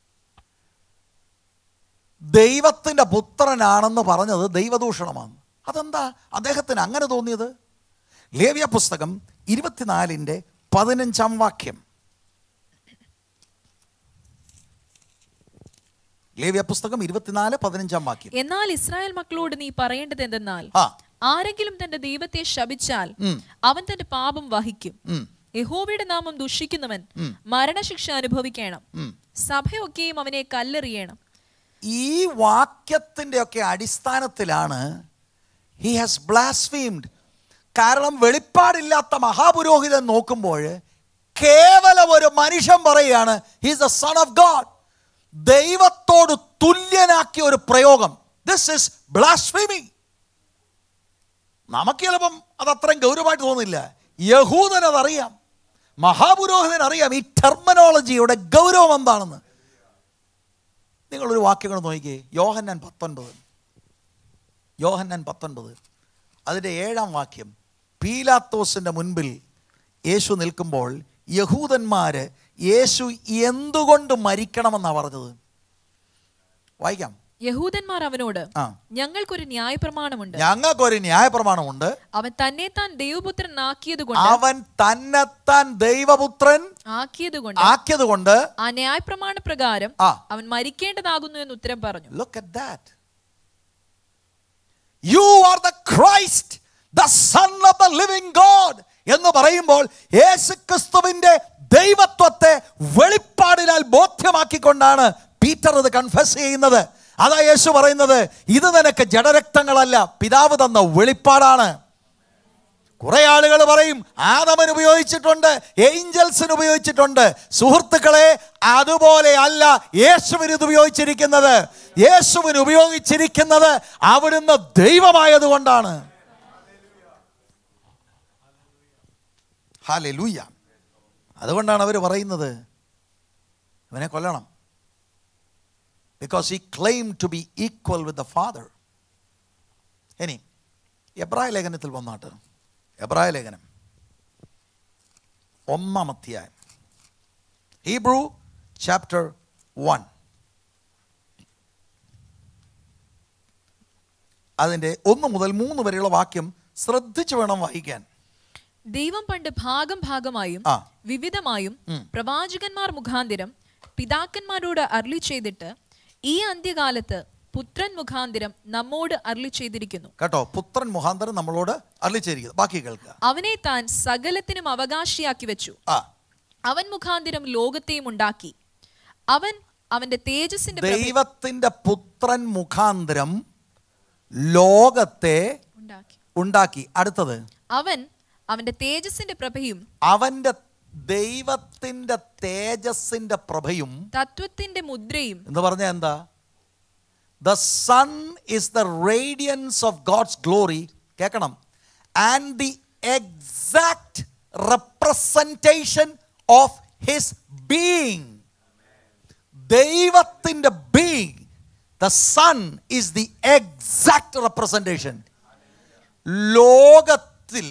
ദൈവത്തിൻ്റെ പുത്രനാണെന്ന് പറഞ്ഞത് ദൈവദൂഷണമാണ് അതെന്താ അദ്ദേഹത്തിന് അങ്ങനെ തോന്നിയത് ലേവ്യ പുസ്തകം ഇരുപത്തിനാലിൻ്റെ പതിനഞ്ചാം വാക്യം ലേവ്യ പുസ്തകം ഇരുപത്തിനാല് പതിനഞ്ചാം വാക്യം എന്നാൽ ഇസ്രായേൽ മക്കളോട് നീ പറയേണ്ടത് എന്തെന്നാൽ ആ ആരെങ്കിലും തന്റെ ദൈവത്തെ ശപിച്ചാൽ ഉം. അവൻ തന്റെ പാപം വഹിക്കും ഉം, യഹോവയുടെ നാമം ദുഷിക്കുന്നവൻ മരണശിക്ഷ അനുഭവിക്കണം ഉം. സഭയൊക്കെയും അവനെ കല്ലെറിയണം ഈ വാക്യത്തിൻ്റെ ഒക്കെ അടിസ്ഥാനത്തിലാണ് ഹി ഹാസ് ബ്ലാസ്ഫീംഡ് കാരണം വെളിപ്പാടില്ലാത്ത മഹാപുരോഹിതൻ നോക്കുമ്പോൾ കേവലം ഒരു മനുഷ്യൻ പറയുകയാണ് he's the sun of God ദൈവത്തോട് തുല്യനാക്കിയ ഒരു പ്രയോഗം ദിസ് ഇസ് ബ്ലാസ്ഫീമി നമുക്ക് ചിലപ്പം അത് അത്രയും ഗൗരവമായിട്ട് തോന്നില്ല യഹൂദൻ അതറിയാം മഹാപുരോഹിതൻ അറിയാം ഈ ടെർമിനോളജിയുടെ ഗൗരവം എന്താണെന്ന് നിങ്ങളൊരു വാക്യം കൂടെ നോക്കിക്കേ യോഹന്നാൻ പത്തൊൻപത് യോഹന്നാൻ പത്തൊൻപത് അതിൻ്റെ ഏഴാം വാക്യം പീലാത്തോസിൻ്റെ മുൻപിൽ യേശു നിൽക്കുമ്പോൾ യഹൂദന്മാർ യേശു എന്തുകൊണ്ട് മരിക്കണമെന്നാണ് പറഞ്ഞത് വായിക്കാം യഹൂദന്മാർ അവനോട് ആ ഞങ്ങൾക്കൊരു ന്യായപ്രമാണമുണ്ട് ഞങ്ങൾക്കൊരു ന്യായപ്രമാണമുണ്ട് അവൻ തന്നെ താൻ ദൈവപുത്രൻ ആക്കിയത് കൊണ്ട് അവൻ തന്നെത്താൻ ദൈവപുത്രൻ ആക്കിയത് കൊണ്ട് ആക്കിയത് കൊണ്ട് ആ ന്യായപ്രമാണ പ്രകാരം ആ. അവൻ മരിക്കേണ്ടതാകുന്നു എന്ന് ഉത്തരം പറഞ്ഞു Look at that. You are the Christ, the Son of the living God. എന്ന് പറയുമ്പോൾ യേശുക്രിസ്തുവിന്റെ ദൈവത്വത്തെ വെളിപ്പാടിനാൽ ബോധ്യമാക്കിക്കൊണ്ടാണ് പീറ്റർ ഇത് കൺഫസ് ചെയ്യുന്നത് അതാ യേശു പറയുന്നത് ഇത് നിനക്ക് ജഡരക്തങ്ങളല്ല പിതാവ് തന്ന വെളിപ്പാടാണ് കുറെ ആളുകൾ പറയും ആദമൻ ഉപയോഗിച്ചിട്ടുണ്ട് ഏഞ്ചൽസിന് ഉപയോഗിച്ചിട്ടുണ്ട് സുഹൃത്തുക്കളെ അതുപോലെ അല്ല യേശുവിന് ഇത് ഉപയോഗിച്ചിരിക്കുന്നത് യേശുവിന് ഉപയോഗിച്ചിരിക്കുന്നത് അവിടുന്ന് ദൈവമായതുകൊണ്ടാണ് ഹാലെ ലൂയ്യ അതുകൊണ്ടാണ് അവർ പറയുന്നത് ഇവനെ കൊല്ലണം because he claim to be equal with the Father ഇനി എബ്രായ ലേഖനത്തിൽ വന്നാട്ട് എബ്രായ ലേഖനം ഒന്നാം അധ്യായം ഹീബ്രു ചാപ്റ്റർ വൺ അതിൻ്റെ ഒന്ന് മുതൽ മൂന്ന് വരെയുള്ള വാക്യം ശ്രദ്ധിച്ചു വേണം വായിക്കാൻ ദൈവം പണ്ട് ഭാഗം ഭാഗമായും ആ. വിവിധമായും പ്രവാചകന്മാർ മുഖാന്തിരം പിതാക്കന്മാരോട് അരുളി ചെയ്തിട്ട് ഈ അന്ത്യകാലത്ത് പുത്രൻ മുഖാന്തിരം നമ്മോട് അരുളി ചെയ്തിരിക്കുന്നു കേട്ടോ പുത്രൻ മുഖാന്തരം നമ്മളോട് അറിയിച്ചിരിക്കുന്നത് ബാക്കി കേൾക്കുക അവനെ താൻ സകലത്തിനും അവകാശിയാക്കി വെച്ചു ആ അവൻ മുഖാന്തിരം ലോകത്തെയും ഉണ്ടാക്കി അവൻ അവന്റെ തേജസ്സിന്റെ പ്രഭ- ദൈവത്തിന്റെ പുത്രൻ മുഖാന്തരം ലോകത്തെ ഉണ്ടാക്കി ഉണ്ടാക്കി അടുത്തത് അവൻ അവന്റെ തേജസ്സിന്റെ പ്രഭയും അവന്റെ ദൈവത്തിന്റെ തേജസ്സിന്റെ പ്രഭയും തത്വത്തിന്റെ മുദ്രയും എന്ന് പറഞ്ഞാൽ എന്താ the sun is the radiance of God's glory കേൾക്കണം and the exact representation of his being ദൈവത്തിൻ്റെ being the sun is the exact representation ലോകത്തിൽ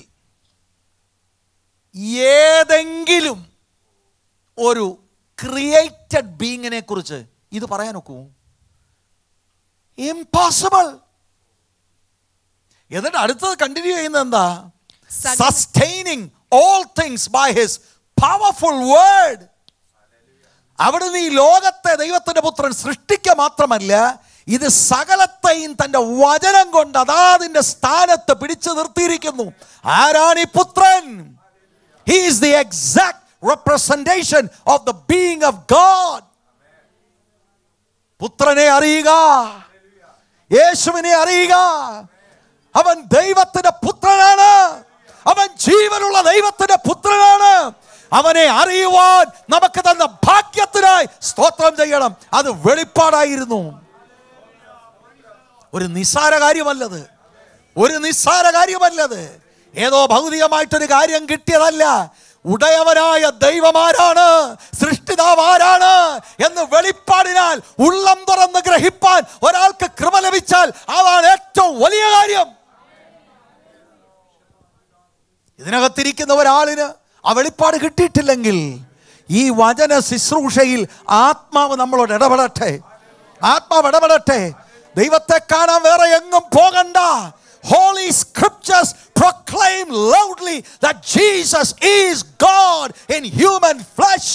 ഏതെങ്കിലും ഒരു ക്രിയേറ്റഡ് ബീങ്ങിനെ കുറിച്ച് ഇത് പറയാൻ ഒക്കൂ ഇംപോസിബിൾ എന്നിട്ട് അടുത്തത് കണ്ടിന്യൂ ചെയ്യുന്നത് എന്താ സകല- sustaining all things by his powerful word അവിടുന്ന് ഈ ലോകത്തെ ദൈവത്തിന്റെ പുത്രൻ സൃഷ്ടിക്കുക മാത്രമല്ല ഇത് സകലത്തെയും തന്റെ വചനം കൊണ്ട് അതാതിന്റെ സ്ഥാനത്ത് പിടിച്ചു നിർത്തിയിരിക്കുന്നു ആരാണ് ഈ പുത്രൻ he is the exact representation of the being of God പുത്രനെ അറിയുക യേശുവിനെ അറിയുക അവൻ ദൈവത്തിന്റെ പുത്രനാണ് അവൻ ജീവനുള്ള ദൈവത്തിന്റെ പുത്രനാണ് അവനെ അറിയുവാൻ നമുക്ക് തന്ന ഭാഗ്യത്തിനായി സ്തോത്രം ചെയ്യണം അത് വെളിപ്പാടായിരുന്നു ഒരു നിസ്സാര കാര്യമല്ലത് ഒരു നിസ്സാര കാര്യമല്ലത് ഏതോ ഭൗതികമായിട്ടൊരു കാര്യം കിട്ടിയതല്ല ഉടയവനായ ദൈവമാരാണ് സൃഷ്ടിതാവ് ആരാണ് എന്ന് വെളിപ്പാടിനാൽ ഉള്ളം തുറന്ന് ഗ്രഹിപ്പാൻ ഒരാൾക്ക് കൃപ ലഭിച്ചാൽ അതാണ് ഏറ്റവും വലിയ കാര്യം ഇതിനകത്തിരിക്കുന്ന ഒരാളിന് ആ വെളിപ്പാട് കിട്ടിയിട്ടില്ലെങ്കിൽ ഈ വചന ശുശ്രൂഷയിൽ ആത്മാവ് നമ്മളോട് ഇടപെടട്ടെ ആത്മാവ് ഇടപെടട്ടെ ദൈവത്തെ കാണാൻ വേറെ എങ്ങും പോകണ്ട Holy scriptures proclaim loudly that Jesus is God in human flesh.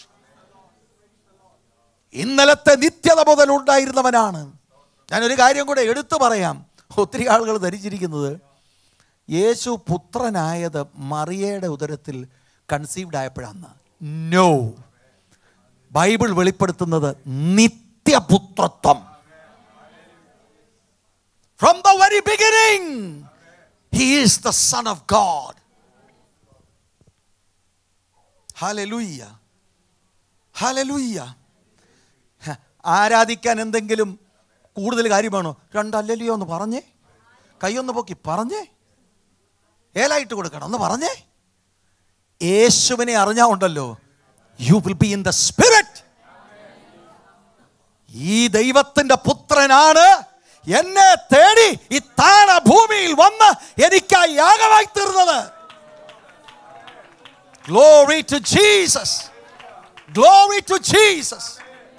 ഇന്നലത്തെ നിത്യത മുതൽ ഉണ്ടായിരുന്നവനാണ് ഞാനൊരു കാര്യം കൂടെ എടുത്തു പറയാം ഒത്തിരി ആളുകൾ ധരിച്ചിരിക്കുന്നത് യേശു പുത്രനായത് മറിയയുടെ ഉദരത്തിൽ കൺസീവ്ഡ് ആയപ്പോഴാണ് നോ ബൈബിൾ വെളിപ്പെടുത്തുന്നത് നിത്യപുത്രത്വം from the very beginning he is the sun of God hallelujah hallelujah ഹ, ആരാധിക്കാൻ എന്തെങ്കിലും കൂടുതൽ കാര്യം വേണോ രണ്ടല്ലല്ലയോ ഒന്ന് പറഞ്ഞേ കൈയൊന്ന് പൊക്കി പറഞ്ഞേ ഏലായിട്ട് കൊടുക്കണം ഒന്ന് പറഞ്ഞേ യേശുവിനെ അറിഞ്ഞാ ഉണ്ടല്ലോ you will be in the spirit ഈ ദൈവത്തിന്റെ പുത്രനാണ് എന്നെ തേടി ഈ താണ ഭൂമിയിൽ വന്ന് എനിക്കായി യാഗമായി തീർന്നത് glory to Jesus glory to Jesus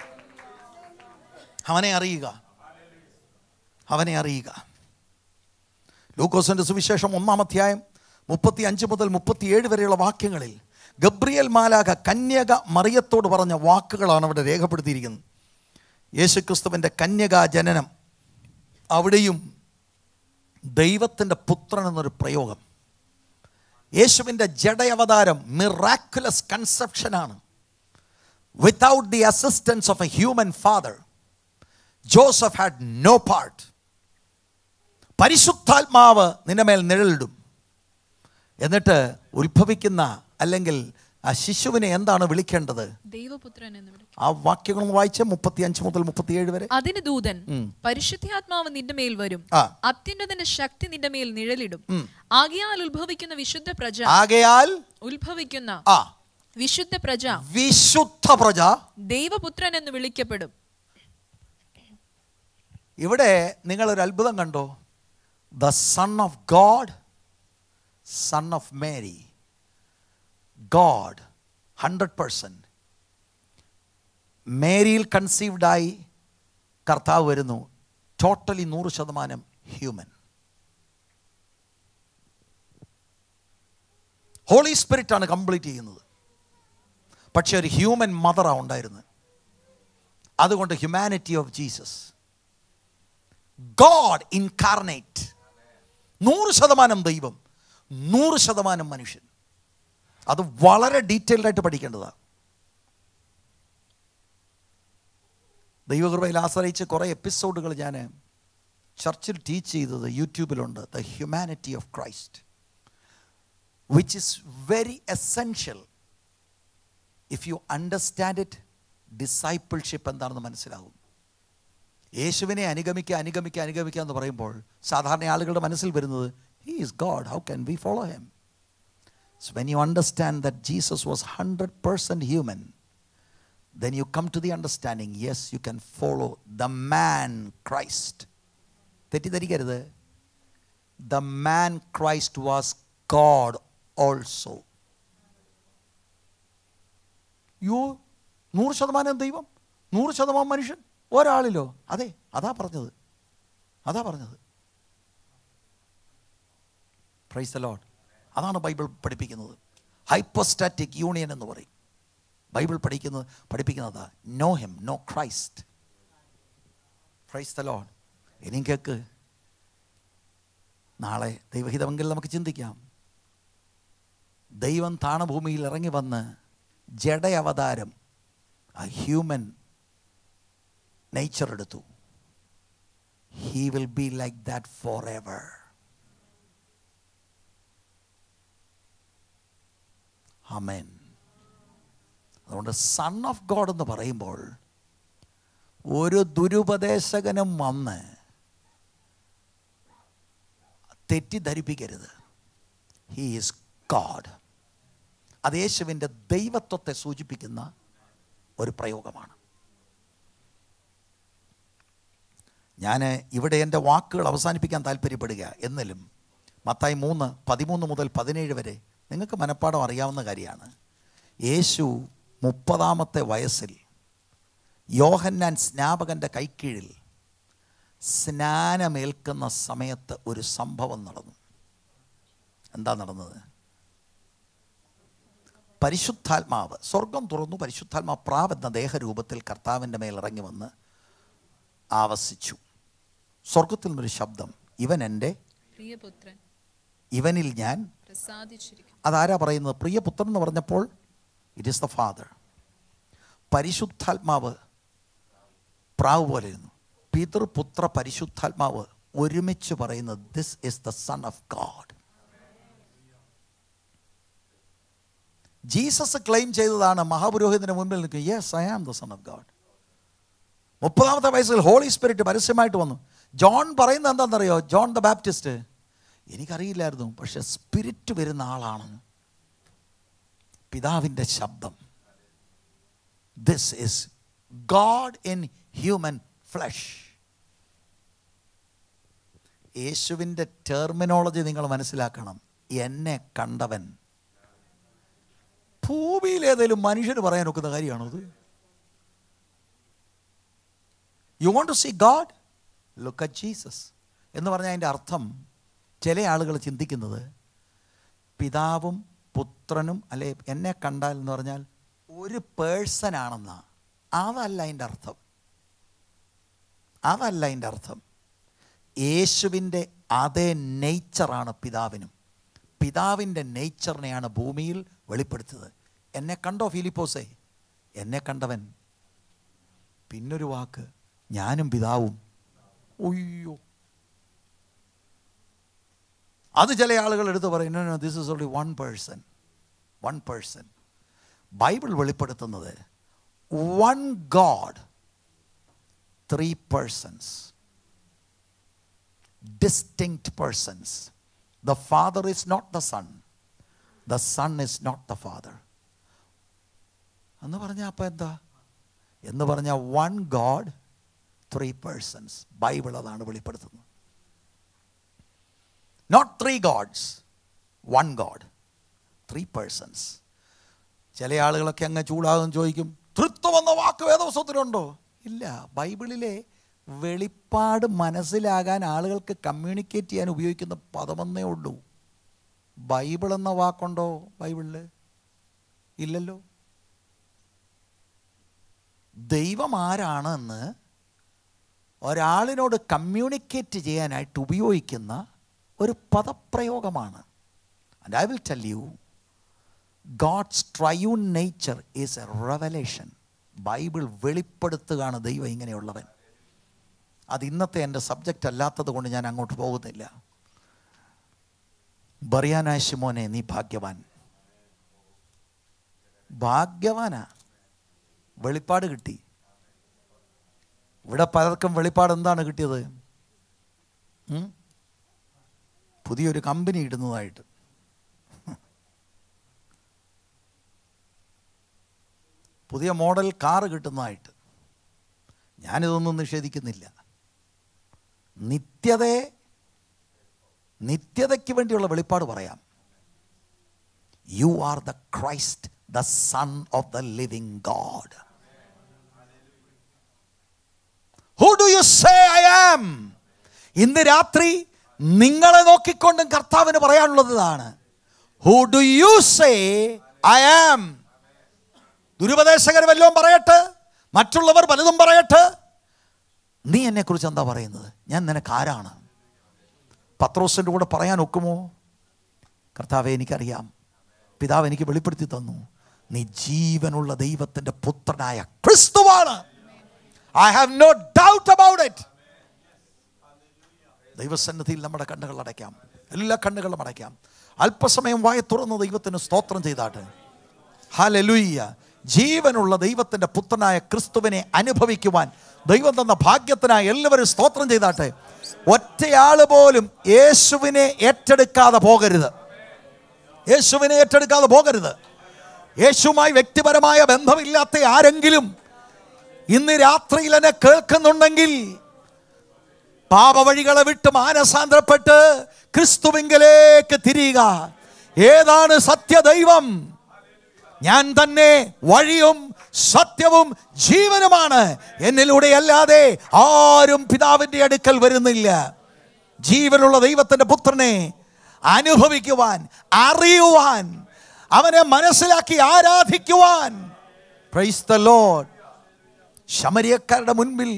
അവനെ അറിയുക അവനെ അറിയുക ലൂക്കോസിന്റെ സുവിശേഷം ഒന്നാം അധ്യായം മുപ്പത്തി അഞ്ച് മുതൽ മുപ്പത്തിയേഴ് വരെയുള്ള വാക്യങ്ങളിൽ ഗബ്രിയൽ മാലാഖ കന്യക മറിയത്തോട് പറഞ്ഞ വാക്കുകളാണ് അവിടെ രേഖപ്പെടുത്തിയിരിക്കുന്നത് യേശുക്രിസ്തുവിൻ്റെ കന്യകാ ജനനം അവിടെയും ദൈവത്തിൻ്റെ പുത്രൻ എന്നൊരു പ്രയോഗം യേശുവിൻ്റെ ജഡയവതാരം മിറാക്കുലസ് കൺസെപ്ഷനാണ് without the assistance of a human father Joseph had no part പരിശുദ്ധാത്മാവ് നിന്റെ മേൽ നിഴലിടും എന്നിട്ട് ഉത്ഭവിക്കുന്ന അല്ലെങ്കിൽ ആ ശിശുവിനെ എന്താണ് വിളിക്കേണ്ടത് ദൈവപുത്രൻ എന്ന് വിളിക്കും ആ വാക്യങ്ങൾ വായിച്ച് മുപ്പത്തി അഞ്ച് മുതൽ മുപ്പത്തിയേഴ് വരെ അതിന് ദൂതൻ പരിശുദ്ധാത്മാവ് നിന്റെ മേൽ വരും ആ. അത്യുന്നതന്റെ ശക്തി നിന്റെ മേൽ നിഴലിടും ആകയാൽ ഉത്ഭവിക്കുന്ന വിശുദ്ധ പ്രജ ആകയാൽ ഉത്ഭവിക്കുന്ന ആ വിശുദ്ധ പ്രജ വിശുദ്ധ പ്രജ ദൈവപുത്രൻ എന്ന് വിളിക്കപ്പെടും ഇവിടെ നിങ്ങൾ ഒരു അത്ഭുതം കണ്ടോ the sun of God son of Mary God hundred percent മേരിയിൽ കൺസീവ്ഡായി കർത്താവ് വരുന്നു ടോട്ടലി നൂറ് ശതമാനം ഹ്യൂമൻ ഹോളി സ്പിരിറ്റ് ആണ് കംപ്ലീറ്റ് ചെയ്യുന്നത് പക്ഷെ ഒരു ഹ്യൂമൻ മദറാണ് ഉണ്ടായിരുന്നത് അതുകൊണ്ട് humanity of Jesus God incarnate നൂറ് ശതമാനം ദൈവം നൂറ് ശതമാനം മനുഷ്യൻ അത് വളരെ ഡീറ്റെയിൽഡ് ആയിട്ട് പഠിക്കേണ്ടതാണ് ദൈവകൃപയിൽ ആശ്രയിച്ച് കുറേ എപ്പിസോഡുകൾ ഞാൻ ചർച്ചിൽ ടീച്ച് ചെയ്തത് യൂട്യൂബിലുണ്ട് the humanity of Christ which is very essential if you understand it ഡിസൈപ്പിൾഷിപ്പ് എന്താണെന്ന് മനസ്സിലാകും യേശുവിനെ അനുഗമിക്കുക അനുഗമിക്കുക അനുഗമിക്കുക എന്ന് പറയുമ്പോൾ സാധാരണ ആളുകളുടെ മനസ്സിൽ വരുന്നത് he is God how can we follow him so when you understand that Jesus was hundred percent human then you come to the understanding yes you can follow the man christ തെറ്റിദ്ധരിക്കരുത് the man Christ was God also യോ നൂറ് ശതമാനം ദൈവം നൂറ് ശതമാനം മനുഷ്യൻ ഒരാളിലോ അതെ അതാ പറഞ്ഞത് അതാ പറഞ്ഞത് പ്രൈസ് ദ ലോഡ് അതാണ് ബൈബിൾ പഠിപ്പിക്കുന്നത് ഹൈപ്പോസ്റ്റാറ്റിക് യൂണിയൻ എന്ന് പറയും ബൈബിൾ പഠിക്കുന്നത് പഠിപ്പിക്കുന്നത് know him know Christ praise the Lord ഇനിയും കേക്ക് നാളെ ദൈവഹിതമെങ്കിൽ നമുക്ക് ചിന്തിക്കാം ദൈവം താണഭൂമിയിൽ ഇറങ്ങി വന്ന് ജഡ അവതാരം ആ ഹ്യൂമൻ നേച്ചർ എടുത്തു he will be like that forever amen അതുകൊണ്ട് സൺ ഓഫ് ഗോഡ് എന്ന് പറയുമ്പോൾ ഒരു ദുരുപദേശകനും വന്ന് തെറ്റിദ്ധരിപ്പിക്കരുത് ഹീ ഈസ് ഗോഡ് അത് യേശുവിൻ്റെ ദൈവത്വത്തെ സൂചിപ്പിക്കുന്ന ഒരു പ്രയോഗമാണ് ഞാൻ ഇവിടെ എൻ്റെ വാക്കുകൾ അവസാനിപ്പിക്കാൻ താല്പര്യപ്പെടുക എന്നാലും മത്തായി മൂന്ന് പതിമൂന്ന് മുതൽ പതിനേഴ് വരെ നിങ്ങൾക്ക് മനഃപ്പാടം അറിയാവുന്ന കാര്യമാണ് യേശു മുപ്പതാമത്തെ വയസ്സിൽ യോഹന്നാൻ സ്നാപകൻ്റെ കൈക്കീഴിൽ സ്നാനമേൽക്കുന്ന സമയത്ത് ഒരു സംഭവം നടന്നു എന്താ നടന്നത് പരിശുദ്ധാത്മാവ് സ്വർഗം തുറന്നു പരിശുദ്ധാത്മാവ് പ്രാവ് എന്ന ദേഹരൂപത്തിൽ കർത്താവിൻ്റെ മേൽ ഇറങ്ങി വന്ന് ആവസിച്ചു സ്വർഗത്തിൽ നിന്നൊരു ശബ്ദം ഇവൻ എൻ്റെ പ്രിയപുത്രൻ ഇവനിൽ ഞാൻ പ്രസാദിച്ചിരിക്കും അതാരാ പറയുന്നത് പ്രിയപുത്രൻ എന്ന് പറഞ്ഞപ്പോൾ ഇറ്റ് ഈസ് ദ ഫാദർ പരിശുദ്ധാത്മാവ് പ്രാവ് പോലെ ഇരുന്നു പിതൃപുത്ര പരിശുദ്ധാത്മാവ് ഒരുമിച്ച് പറയുന്നത് this is the sun of God Jesus claim ചെയ്തതാണ് മഹാപുരോഹിതന്റെ മുൻപിൽ നിൽക്കും yes I am the sun of God മുപ്പതാമത്തെ വയസ്സിൽ ഹോളി സ്പിരിറ്റ് പരസ്യമായിട്ട് വന്നു ജോൺ പറയുന്നത് എന്താണെന്നറിയോ ജോൺ ദ ബാപ്റ്റിസ്റ്റ് എനിക്കറിയില്ലായിരുന്നു പക്ഷെ സ്പിരിറ്റ് വരുന്ന ആളാണ് പിതാവിൻ്റെ ശബ്ദം this is God in human flesh യേശുവിൻ്റെ ടെർമിനോളജി നിങ്ങൾ മനസ്സിലാക്കണം എന്നെ കണ്ടവൻ ഭൂമിയിൽ ഏതെങ്കിലും മനുഷ്യന് പറയാൻ ഒക്കുന്ന കാര്യമാണോ ഇത് you want to see God look at Jesus എന്ന് പറഞ്ഞാൽ അതിൻ്റെ അർത്ഥം ചില ആളുകൾ ചിന്തിക്കുന്നത് പിതാവും പുത്രനും അല്ലെ എന്നെ കണ്ടാൽ എന്ന് പറഞ്ഞാൽ ഒരു പേഴ്സൺ ആണെന്നാ അതല്ല അതിൻ്റെ അർത്ഥം അതല്ല അതിൻ്റെ അർത്ഥം യേശുവിൻ്റെ അതേ നേച്ചറാണ് പിതാവിനും പിതാവിൻ്റെ നേച്ചറിനെയാണ് ഭൂമിയിൽ വെളിപ്പെടുത്തത് എന്നെ കണ്ടോ ഫിലിപ്പോസേ എന്നെ കണ്ടവൻ പിന്നൊരു വാക്ക് ഞാനും പിതാവും ഒയ്യോ അത് ചില ആളുകൾ എടുത്ത് പറയും this is only one person one person Bible വെളിപ്പെടുത്തുന്നത് one God three persons distinct persons the Father is not the Son the sun is not the Father എന്ന് പറഞ്ഞാൽ അപ്പം എന്താ എന്ന് പറഞ്ഞാൽ one God three persons Bible അതാണ് വെളിപ്പെടുത്തുന്നത് not three gods one God three persons ചില ആളുകളൊക്കെ അങ്ങ് ചൂടാകും ചോദിക്കും തൃത്വം എന്ന വാക്ക് വേദവസ്വത്തിലുണ്ടോ ഇല്ല ബൈബിളിലെ വെളിപ്പാട് മനസ്സിലാകാൻ ആളുകൾക്ക് കമ്മ്യൂണിക്കേറ്റ് ചെയ്യാൻ ഉപയോഗിക്കുന്ന പദമെന്നേ ഉള്ളൂ ബൈബിൾ എന്ന വാക്കുണ്ടോ ബൈബിളിൽ ഇല്ലല്ലോ ദൈവം ആരാണെന്ന് ഒരാളിനോട് കമ്മ്യൂണിക്കേറ്റ് ചെയ്യാനായിട്ട് ഉപയോഗിക്കുന്ന ഒരു പദപ്രയോഗമാണ് and I will tell you God's triune nature is a revelation Bible വെളിപ്പെടുത്തുകയാണ് ദൈവം ഇങ്ങനെയുള്ളവൻ അത് ഇന്നത്തെ എൻ്റെ സബ്ജക്റ്റ് അല്ലാത്തത് കൊണ്ട് ഞാൻ അങ്ങോട്ട് പോകുന്നില്ല ബറിയാനായ ശിമോനെ നീ ഭാഗ്യവാൻ ഭാഗ്യവാനാ വെളിപ്പാട് കിട്ടി ഇവിടെ പലർക്കും വെളിപ്പാട് എന്താണ് കിട്ടിയത് ഉം? പുതിയൊരു കമ്പനി ഇടുന്നതായിട്ട് പുതിയ മോഡൽ കാറ് കിട്ടുന്നതായിട്ട് ഞാനിതൊന്നും നിഷേധിക്കുന്നില്ല നിത്യതയെ നിത്യതയ്ക്ക് വേണ്ടിയുള്ള വെളിപ്പാട് പറയാം you are the Christ the sun of the living God who do you say I am ഇന്ന് രാത്രി നിങ്ങളെ നോക്കിക്കൊണ്ടും കർത്താവിന് പറയാനുള്ളത് ഇതാണ് who do you say I am ദുരുപദേശകർ വല്ലതും പറയട്ടെ മറ്റുള്ളവർ പലതും പറയട്ടെ നീ എന്നെക്കുറിച്ച് എന്താ പറയുന്നത് ഞാൻ നിനക്ക് ആരാണ് പത്രോസിൻ്റെ കൂടെ പറയാൻ ഒക്കുമോ കർത്താവെ എനിക്കറിയാം പിതാവ് എനിക്ക് വെളിപ്പെടുത്തി തന്നു നീ ജീവനുള്ള ദൈവത്തിൻ്റെ പുത്രനായ ക്രിസ്തുവാണ് I have no doubt about it ദൈവസന്നിധിയിൽ നമ്മുടെ കണ്ണുകൾ അടയ്ക്കാം എല്ലാ കണ്ണുകളും അടയ്ക്കാം അല്പസമയം വായ തുറന്ന് ദൈവത്തിന് സ്തോത്രം ചെയ്താട്ടെ ഹലലുയ്യ ജീവനുള്ള ദൈവത്തിൻ്റെ പുത്രനായ ക്രിസ്തുവിനെ അനുഭവിക്കുവാൻ ദൈവം തന്ന ഭാഗ്യത്തിനായി എല്ലാവരും സ്തോത്രം ചെയ്താട്ടെ ഒറ്റയാൾ പോലും യേശുവിനെ ഏറ്റെടുക്കാതെ പോകരുത് യേശുവിനെ ഏറ്റെടുക്കാതെ പോകരുത് യേശുവുമായി വ്യക്തിപരമായ ബന്ധമില്ലാത്ത ആരെങ്കിലും ഇന്ന് രാത്രിയിൽ എന്നെ കേൾക്കുന്നുണ്ടെങ്കിൽ പാപവഴികളെ വിട്ട് മാനസാന്തരപ്പെട്ട് ക്രിസ്തുവിങ്കലേക്ക് തിരിയുക ഏതാണ് സത്യദൈവം ഞാൻ തന്നെ വഴിയും സത്യവും ജീവനുമാണ് എന്നിലൂടെ അല്ലാതെ ആരും പിതാവിൻ്റെ അടുക്കൽ വരുന്നില്ല ജീവനുള്ള ദൈവത്തിൻ്റെ പുത്രനെ അനുഭവിക്കുവാൻ അറിയുവാൻ അവനെ മനസ്സിലാക്കി ആരാധിക്കുവാൻ പ്രൈസ് ദ ലോഡ് ശമരിയക്കാരുടെ മുൻപിൽ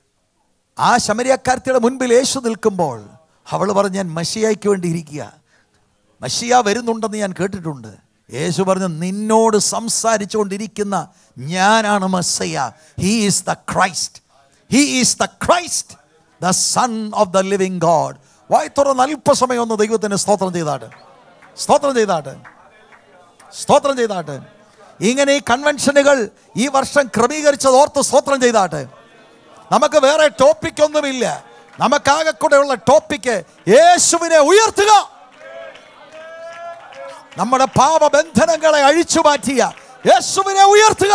ആ ശമരിയക്കാരത്തിയുടെ മുൻപിൽ യേശു നിൽക്കുമ്പോൾ അവൾ പറഞ്ഞു ഞാൻ മഷിയായ്ക്ക് വേണ്ടി ഇരിക്കുക മഷിയ വരുന്നുണ്ടെന്ന് ഞാൻ കേട്ടിട്ടുണ്ട് യേശു പറഞ്ഞു നിന്നോട് സംസാരിച്ചുകൊണ്ടിരിക്കുന്ന ഞാനാണ് Messiah he is the Christ he is the Christ the sun of the living God വായി തുറന്ന് അല്പസമയം ഒന്ന് ദൈവത്തിന് സ്തോത്രം ചെയ്താട്ട് സ്തോത്രം ചെയ്താട്ട് സ്തോത്രം ചെയ്താട്ട് ഇങ്ങനെ ഈ കൺവെൻഷനുകൾ ഈ വർഷം ക്രമീകരിച്ചത് ഓർത്ത് സ്തോത്രം ചെയ്താട്ട് നമുക്ക് വേറെ ടോപ്പിക് ഒന്നുമില്ല നമുക്കാകെ കൂടെയുള്ള ടോപ്പിക്ക് യേശുവിനെ ഉയർത്തുക നമ്മുടെ പാപബന്ധനങ്ങളെ അഴിച്ചു മാറ്റിയ യേശുവിനെ ഉയർത്തുക